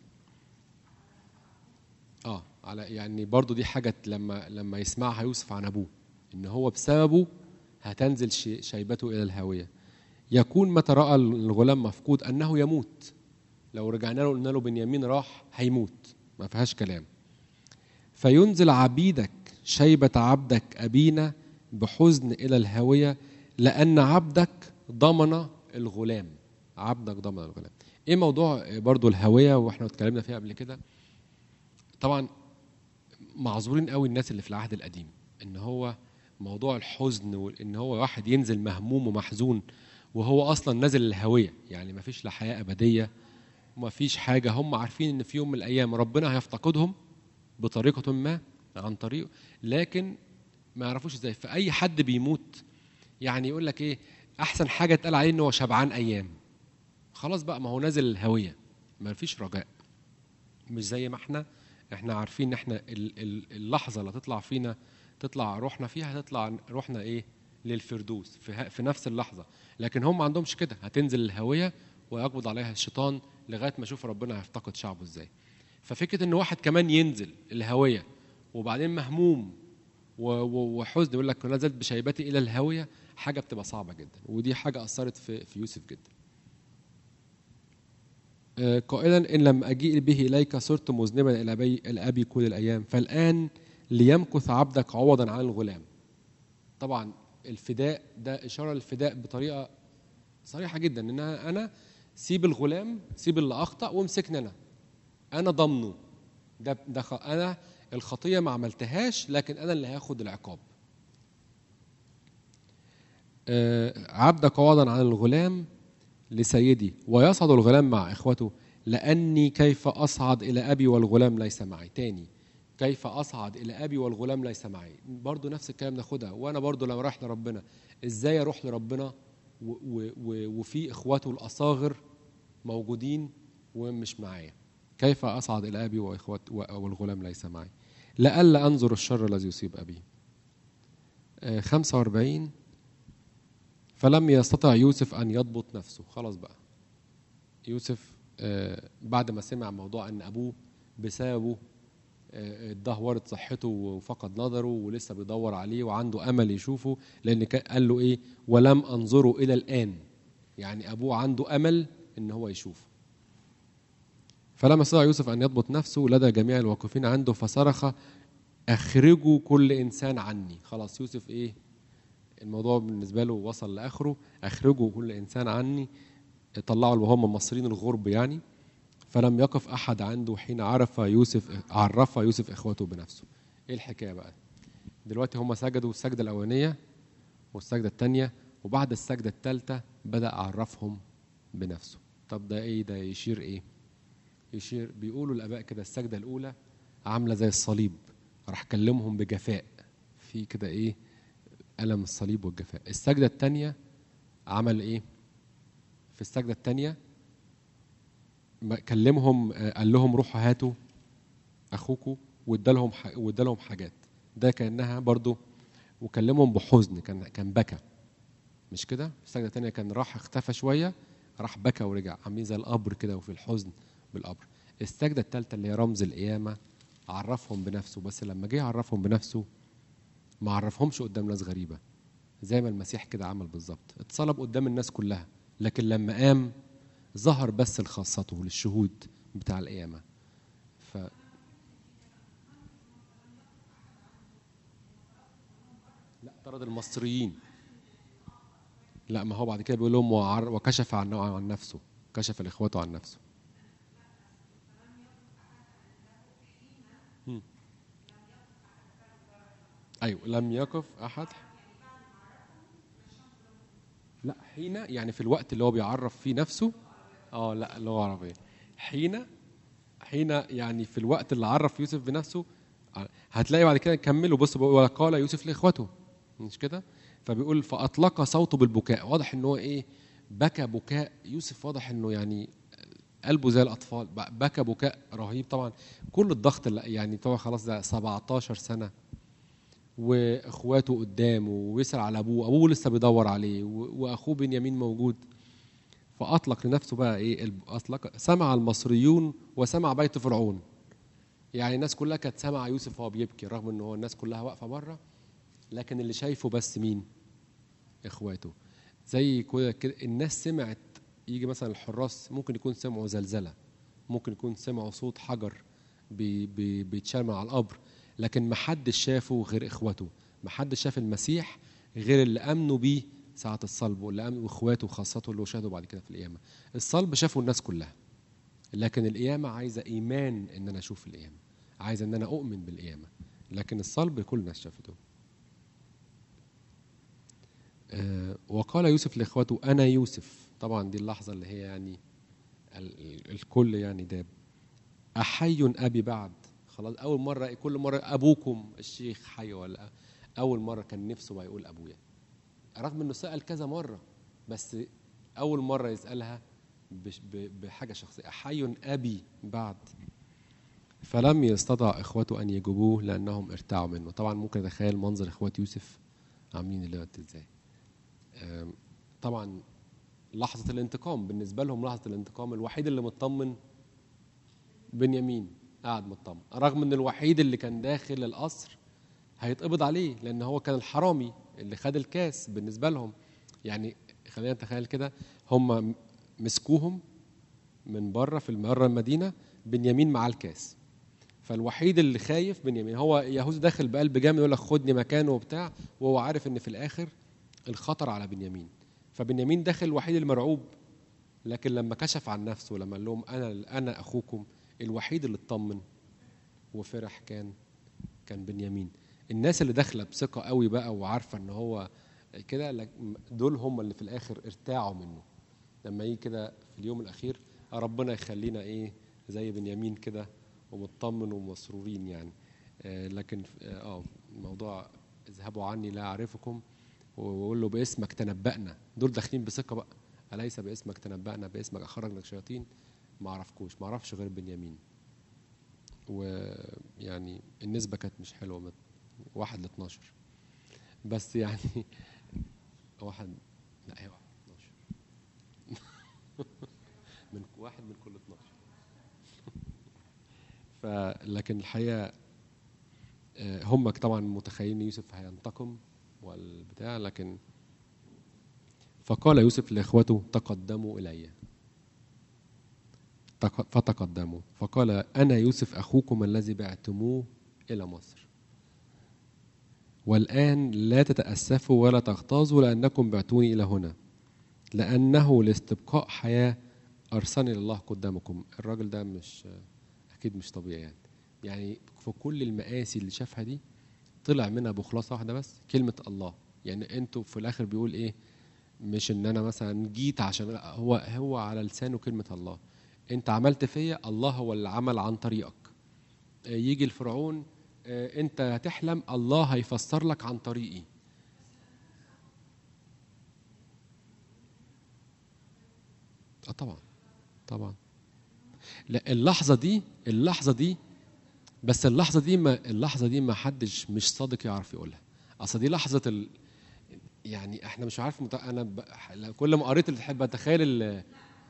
اه على يعني برضو دي حاجة لما لما يسمعها يوسف عن أبوه إن هو بسببه هتنزل شي- شيبته إلى الهاوية يكون متى رأى الغلام مفقود أنه يموت لو رجعنا له قلنا له بنيامين راح هيموت ما فيهاش كلام فينزل عبيدك شيبة عبدك أبينا بحزن إلى الهاوية لأن عبدك ضمن الغلام عبدك ضمن الغلام إيه موضوع برضو الهاوية وإحنا اتكلمنا فيها قبل كده طبعا معذورين قوي الناس اللي في العهد القديم إن هو موضوع الحزن وإن هو واحد ينزل مهموم ومحزون وهو أصلا نازل الهاوية يعني ما فيش لا حياة أبدية وما فيش حاجة هم عارفين إن في يوم من الأيام ربنا هيفتقدهم بطريقة ما عن طريق لكن ما يعرفوش ازاي فأي حد بيموت يعني يقول لك ايه احسن حاجة اتقال عليه ان هو شبعان ايام خلاص بقى ما هو نازل الهوية ما فيش رجاء مش زي ما احنا احنا عارفين ان احنا ال- ال- اللحظة اللي تطلع فينا تطلع روحنا فيها هتطلع روحنا ايه للفردوس في, ه- في نفس اللحظه لكن هم ما عندهمش كده هتنزل الهويه ويقبض عليها الشيطان لغايه ما يشوف ربنا هيفتقد شعبه ازاي ففكره ان واحد كمان ينزل الهويه وبعدين مهموم و- و- وحزن يقول لك نزلت بشيبتي الى الهاويه حاجه بتبقى صعبه جدا ودي حاجه اثرت في في يوسف جدا آه، قائلا ان لم اجيء به اليك صرت مذنبا الى ابي الى ابي كل الايام فالان ليمكث عبدك عوضا عن الغلام طبعا الفداء ده اشاره للفداء بطريقه صريحه جدا ان انا أنا سيب الغلام سيب اللي اخطا وامسكني انا انا ضامنه ده ده خ- انا الخطيه ما عملتهاش لكن انا اللي هاخد العقاب آه، عبدك عوضا عن الغلام لسيدي ويصعد الغلام مع اخوته لاني كيف اصعد الى ابي والغلام ليس معي تاني كيف اصعد الى ابي والغلام ليس معي برضو نفس الكلام ناخدها وانا برضو لما رايح لربنا ازاي اروح لربنا و- و- و- وفي اخواته الاصاغر موجودين ومش معايا كيف اصعد الى ابي واخوات والغلام ليس معي لئلا انظر الشر الذي يصيب ابي آه، 45 فلم يستطع يوسف ان يضبط نفسه خلاص بقى يوسف آه، بعد ما سمع موضوع ان ابوه بسببه آه، اتدهورت صحته وفقد نظره ولسه بيدور عليه وعنده امل يشوفه لان كان- قال له ايه ولم انظره الى الان يعني ابوه عنده امل ان هو يشوفه فلما استطاع يوسف ان يضبط نفسه لدى جميع الواقفين عنده فصرخ اخرجوا كل انسان عني خلاص يوسف ايه الموضوع بالنسبه له وصل لاخره اخرجوا كل انسان عني طلعوا اللي هم مصريين الغرب يعني فلم يقف احد عنده حين عرف يوسف عرف يوسف اخوته بنفسه ايه الحكايه بقى دلوقتي هم سجدوا السجده الاولانيه والسجده الثانيه وبعد السجده الثالثه بدا عرفهم بنفسه طب ده ايه ده يشير ايه يشير بيقولوا الاباء كده السجده الاولى عامله زي الصليب راح كلمهم بجفاء في كده ايه الم الصليب والجفاء السجده الثانيه عمل ايه في السجده الثانيه كلمهم آه، قال لهم روحوا هاتوا اخوكم وادالهم ح- وادالهم حاجات ده كانها برضو وكلمهم بحزن كان كان بكى مش كده السجده الثانيه كان راح اختفى شويه راح بكى ورجع عاملين زي القبر كده وفي الحزن بالقبر السجده الثالثه اللي هي رمز القيامه عرفهم بنفسه بس لما جه يعرفهم بنفسه ما عرفهمش قدام ناس غريبه زي ما المسيح كده عمل بالظبط اتصلب قدام الناس كلها لكن لما قام ظهر بس لخاصته للشهود بتاع القيامه ف لا طرد المصريين لا ما هو بعد كده بيقول لهم وعر- وكشف عن عن نفسه كشف لاخواته عن نفسه مم. ايوه لم يقف احد لا حين يعني في الوقت اللي هو بيعرف فيه نفسه اه لا اللي هو عربي حين حين يعني في الوقت اللي عرف يوسف بنفسه آه، هتلاقي بعد كده نكمله بص بيقول وقال يوسف لاخوته مش كده فبيقول فاطلق صوته بالبكاء واضح ان هو ايه بكى بكاء يوسف واضح انه يعني قلبه زي الاطفال ب- بكى بكاء رهيب طبعا كل الضغط اللي يعني طبعا خلاص ده 17 سنه واخواته قدامه ويسأل على ابوه ابوه لسه بيدور عليه و- واخوه بنيامين موجود فاطلق لنفسه بقى ايه الب- اطلق سمع المصريون وسمع بيت فرعون يعني الناس كلها كانت سامعه يوسف وهو بيبكي رغم ان هو الناس كلها واقفه بره لكن اللي شايفه بس مين اخواته زي كده كده الناس سمعت يجي مثلا الحراس ممكن يكون سمعوا زلزله ممكن يكون سمعوا صوت حجر بي بي بيتشال من على القبر لكن ما حدش شافه غير اخوته ما حدش شاف المسيح غير اللي امنوا بيه ساعه الصلب واللي امنوا اخواته خاصته اللي شهدوا بعد كده في القيامه الصلب شافه الناس كلها لكن القيامه عايزه ايمان ان انا اشوف القيامه عايزه ان انا اؤمن بالقيامه لكن الصلب كل الناس شافته آه، وقال يوسف لاخوته انا يوسف طبعا دي اللحظه اللي هي يعني ال- ال- الكل يعني داب احي ابي بعد خلاص اول مره كل مره ابوكم الشيخ حي ولا اول مره كان نفسه بقى يقول ابويا رغم انه سال كذا مره بس اول مره يسالها بش- ب- بحاجه شخصيه احي ابي بعد فلم يستطع اخوته ان يجيبوه لانهم ارتاعوا منه طبعا ممكن اتخيل منظر اخوات يوسف عاملين الوقت ازاي آم، طبعا لحظة الانتقام بالنسبة لهم لحظة الانتقام الوحيد اللي مطمن بنيامين قاعد مطمن رغم ان الوحيد اللي كان داخل القصر هيتقبض عليه لان هو كان الحرامي اللي خد الكاس بالنسبة لهم يعني خلينا نتخيل كده هم مسكوهم من بره في بره المدينة بنيامين مع الكاس فالوحيد اللي خايف بنيامين هو يهوذا داخل بقلب جامد يقول لك خدني مكانه وبتاع وهو عارف ان في الاخر الخطر على بنيامين فبنيامين داخل الوحيد المرعوب لكن لما كشف عن نفسه لما قال لهم انا انا اخوكم الوحيد اللي اطمن وفرح كان كان بنيامين الناس اللي داخله بثقه قوي بقى وعارفه ان هو كده لك- دول هم اللي في الاخر ارتاعوا منه لما يجي كده في اليوم الاخير ربنا يخلينا ايه زي بنيامين كده ومطمن ومسرورين يعني آه لكن اه آه، الموضوع اذهبوا عني لا اعرفكم ويقول له باسمك تنبأنا دول داخلين بثقه بقى اليس باسمك تنبأنا باسمك اخرجنا شياطين ما اعرفكوش ما اعرفش غير بنيامين ويعني النسبه كانت مش حلوه مت- واحد ل 12 بس يعني واحد لا هي واحد 12 من واحد من كل 12 فلكن الحقيقه آه، هم طبعا متخيلين يوسف هينتقم والبتاع لكن فقال يوسف لاخوته تقدموا الي تق- فتقدموا فقال انا يوسف اخوكم الذي بعتموه الى مصر والان لا تتاسفوا ولا تغتاظوا لانكم بعتوني الى هنا لانه لاستبقاء حياه ارسلني الله قدامكم الراجل ده مش اكيد مش طبيعي يعني يعني في كل المآسي اللي شافها دي طلع منها بخلاصه واحده بس كلمه الله يعني انتوا في الاخر بيقول ايه مش ان انا مثلا جيت عشان لا، هو هو على لسانه كلمه الله انت عملت فيا الله هو اللي عمل عن طريقك آه، يجي الفرعون آه، انت هتحلم الله هيفسر لك عن طريقي اه طبعا طبعا لا اللحظه دي اللحظه دي بس اللحظه دي ما اللحظه دي ما حدش مش صادق يعرف يقولها اصل دي لحظه ال... يعني احنا مش عارف مت... انا ب... كل ما قريت اللي تحب اتخيل ال...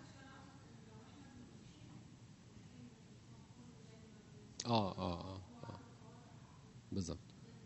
اه اه اه, آه. بالظبط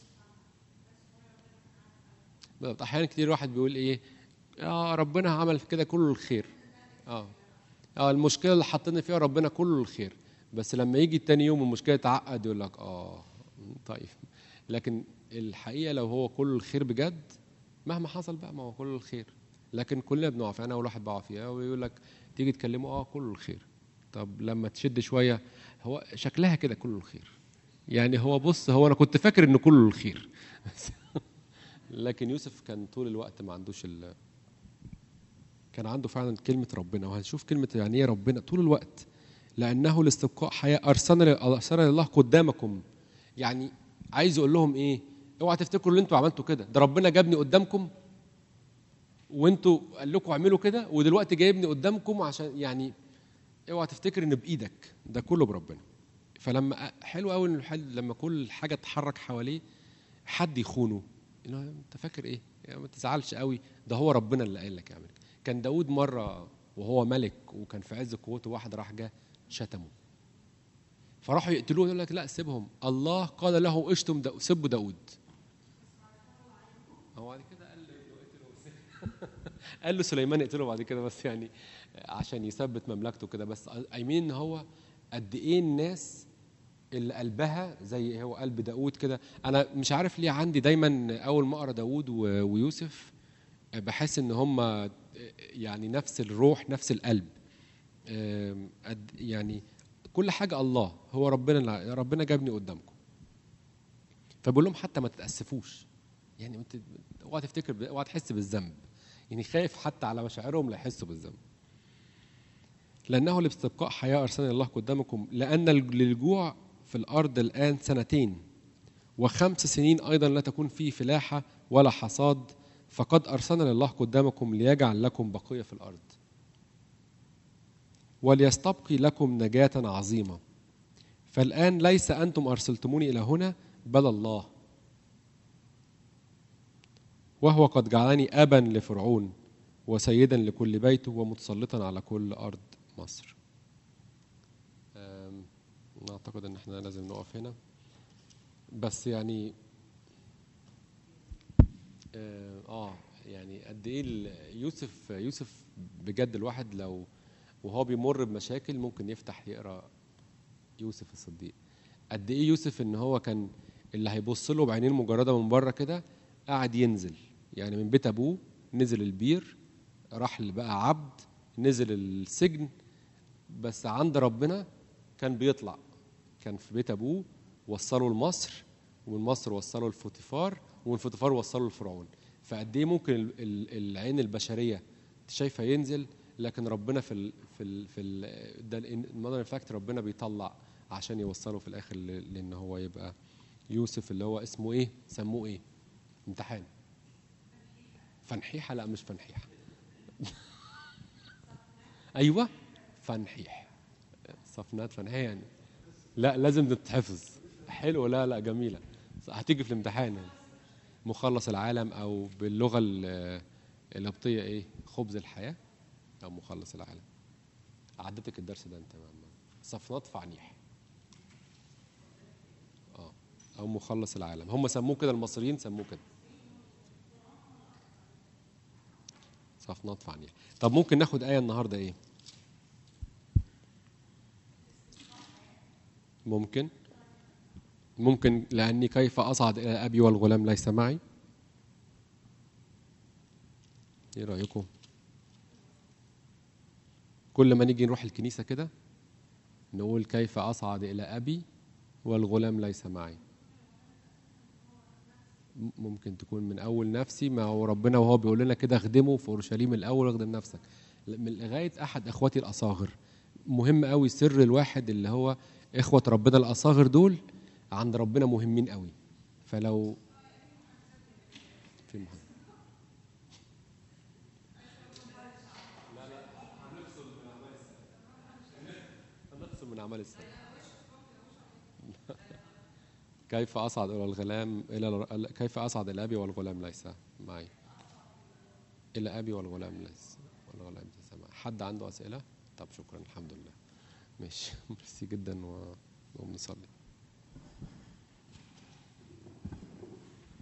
بالظبط احيانا كتير واحد بيقول ايه اه ربنا عمل في كده كله الخير اه اه المشكله اللي حطينا فيها ربنا كله الخير بس لما يجي تاني يوم المشكله تعقد يقول لك اه طيب لكن الحقيقه لو هو كله الخير بجد مهما حصل بقى ما هو كله الخير لكن كلنا بنقع فيها انا اول واحد بقع فيها ويقول لك تيجي تكلمه اه كله الخير طب لما تشد شويه هو شكلها كده كله الخير يعني هو بص هو انا كنت فاكر ان كله الخير لكن يوسف كان طول الوقت ما عندوش ال كان عنده فعلا كلمة ربنا وهنشوف كلمة يعني ايه ربنا طول الوقت لأنه لاستبقاء حياة أرسلنا أرسلنا الله قدامكم يعني عايز يقول لهم إيه؟ اوعى تفتكروا ان انتوا عملتوا كده ده ربنا جابني قدامكم وانتوا قال لكم اعملوا كده ودلوقتي جايبني قدامكم عشان يعني اوعى تفتكر ان بايدك ده كله بربنا فلما حلو قوي ان الحل لما كل حاجه تتحرك حواليه حد يخونه إنه انت فاكر ايه؟ يعني ما تزعلش قوي ده هو ربنا اللي قال لك اعمل كده. كان داود مره وهو ملك وكان في عز قوته واحد راح جه شتمه فراحوا يقتلوه يقول لك لا سيبهم الله قال له اشتم دا سبوا داود هو بعد كده قال له اقتله قال له سليمان اقتله بعد كده بس يعني عشان يثبت مملكته كده بس ايمين ان هو قد ايه الناس اللي قلبها زي هو قلب داود كده انا مش عارف ليه عندي دايما اول ما اقرا داود و- ويوسف بحس ان هم يعني نفس الروح نفس القلب آم، قد- يعني كل حاجه الله هو ربنا اللي- ربنا جابني قدامكم فبقول لهم حتى ما تتاسفوش يعني انت اوعى تفتكر ب- اوعى تحس بالذنب يعني خايف حتى على مشاعرهم لا يحسوا بالذنب لانه لاستبقاء حياه ارسلنا الله قدامكم لان للجوع في الارض الان سنتين وخمس سنين ايضا لا تكون فيه فلاحه ولا حصاد فقد ارسلنا الله قدامكم ليجعل لكم بقيه في الارض وليستبقي لكم نجاه عظيمه فالان ليس انتم ارسلتموني الى هنا بل الله وهو قد جعلني أبا لفرعون وسيدا لكل بيته ومتسلطا على كل أرض مصر أم، أعتقد إن احنا لازم نقف هنا بس يعني اه آه، يعني قد ايه ال- يوسف يوسف بجد الواحد لو وهو بيمر بمشاكل ممكن يفتح يقرا يوسف الصديق قد ايه يوسف ان هو كان اللي هيبص له بعينين مجرده من بره كده قاعد ينزل يعني من بيت ابوه نزل البير راح بقى عبد نزل السجن بس عند ربنا كان بيطلع كان في بيت ابوه وصله لمصر ومن مصر وصله لفوتيفار ومن فوتيفار وصله لفرعون فقد ايه ممكن ال- ال- العين البشريه شايفه ينزل لكن ربنا في ال في ال في ال ده المادر فاكت ربنا بيطلع عشان يوصله في الاخر ل- لان هو يبقى يوسف اللي هو اسمه ايه سموه ايه امتحان فنحيحه لا مش فنحيحه ايوه فنحيح صفنات فنحيح يعني لا لازم تتحفظ حلو لا لا جميله هتيجي في الامتحان يعني. مخلص العالم او باللغه ال- القبطيه ايه خبز الحياه او مخلص العالم عدتك الدرس ده انت ماما صفنات فعنيح اه او مخلص العالم هم سموه كده المصريين سموه كده صفنات فعنيح طب ممكن ناخد ايه النهارده ايه ممكن ممكن لاني كيف اصعد الى ابي والغلام ليس معي ايه رايكم كل ما نيجي نروح الكنيسه كده نقول كيف اصعد الى ابي والغلام ليس معي م- ممكن تكون من اول نفسي ما هو ربنا وهو بيقول لنا كده اخدمه في اورشليم الاول اخدم نفسك من لغايه احد اخواتي الاصاغر مهم قوي سر الواحد اللي هو اخوه ربنا الاصاغر دول عند ربنا مهمين قوي فلو في محمد. هنفصل من اعمال السنه كيف اصعد الى الغلام الى ال- كيف اصعد الى ابي والغلام ليس معي الى ابي والغلام ليس والغلام ليس معي حد عنده اسئله طب شكرا الحمد لله ماشي ميرسي جدا و... ونصلي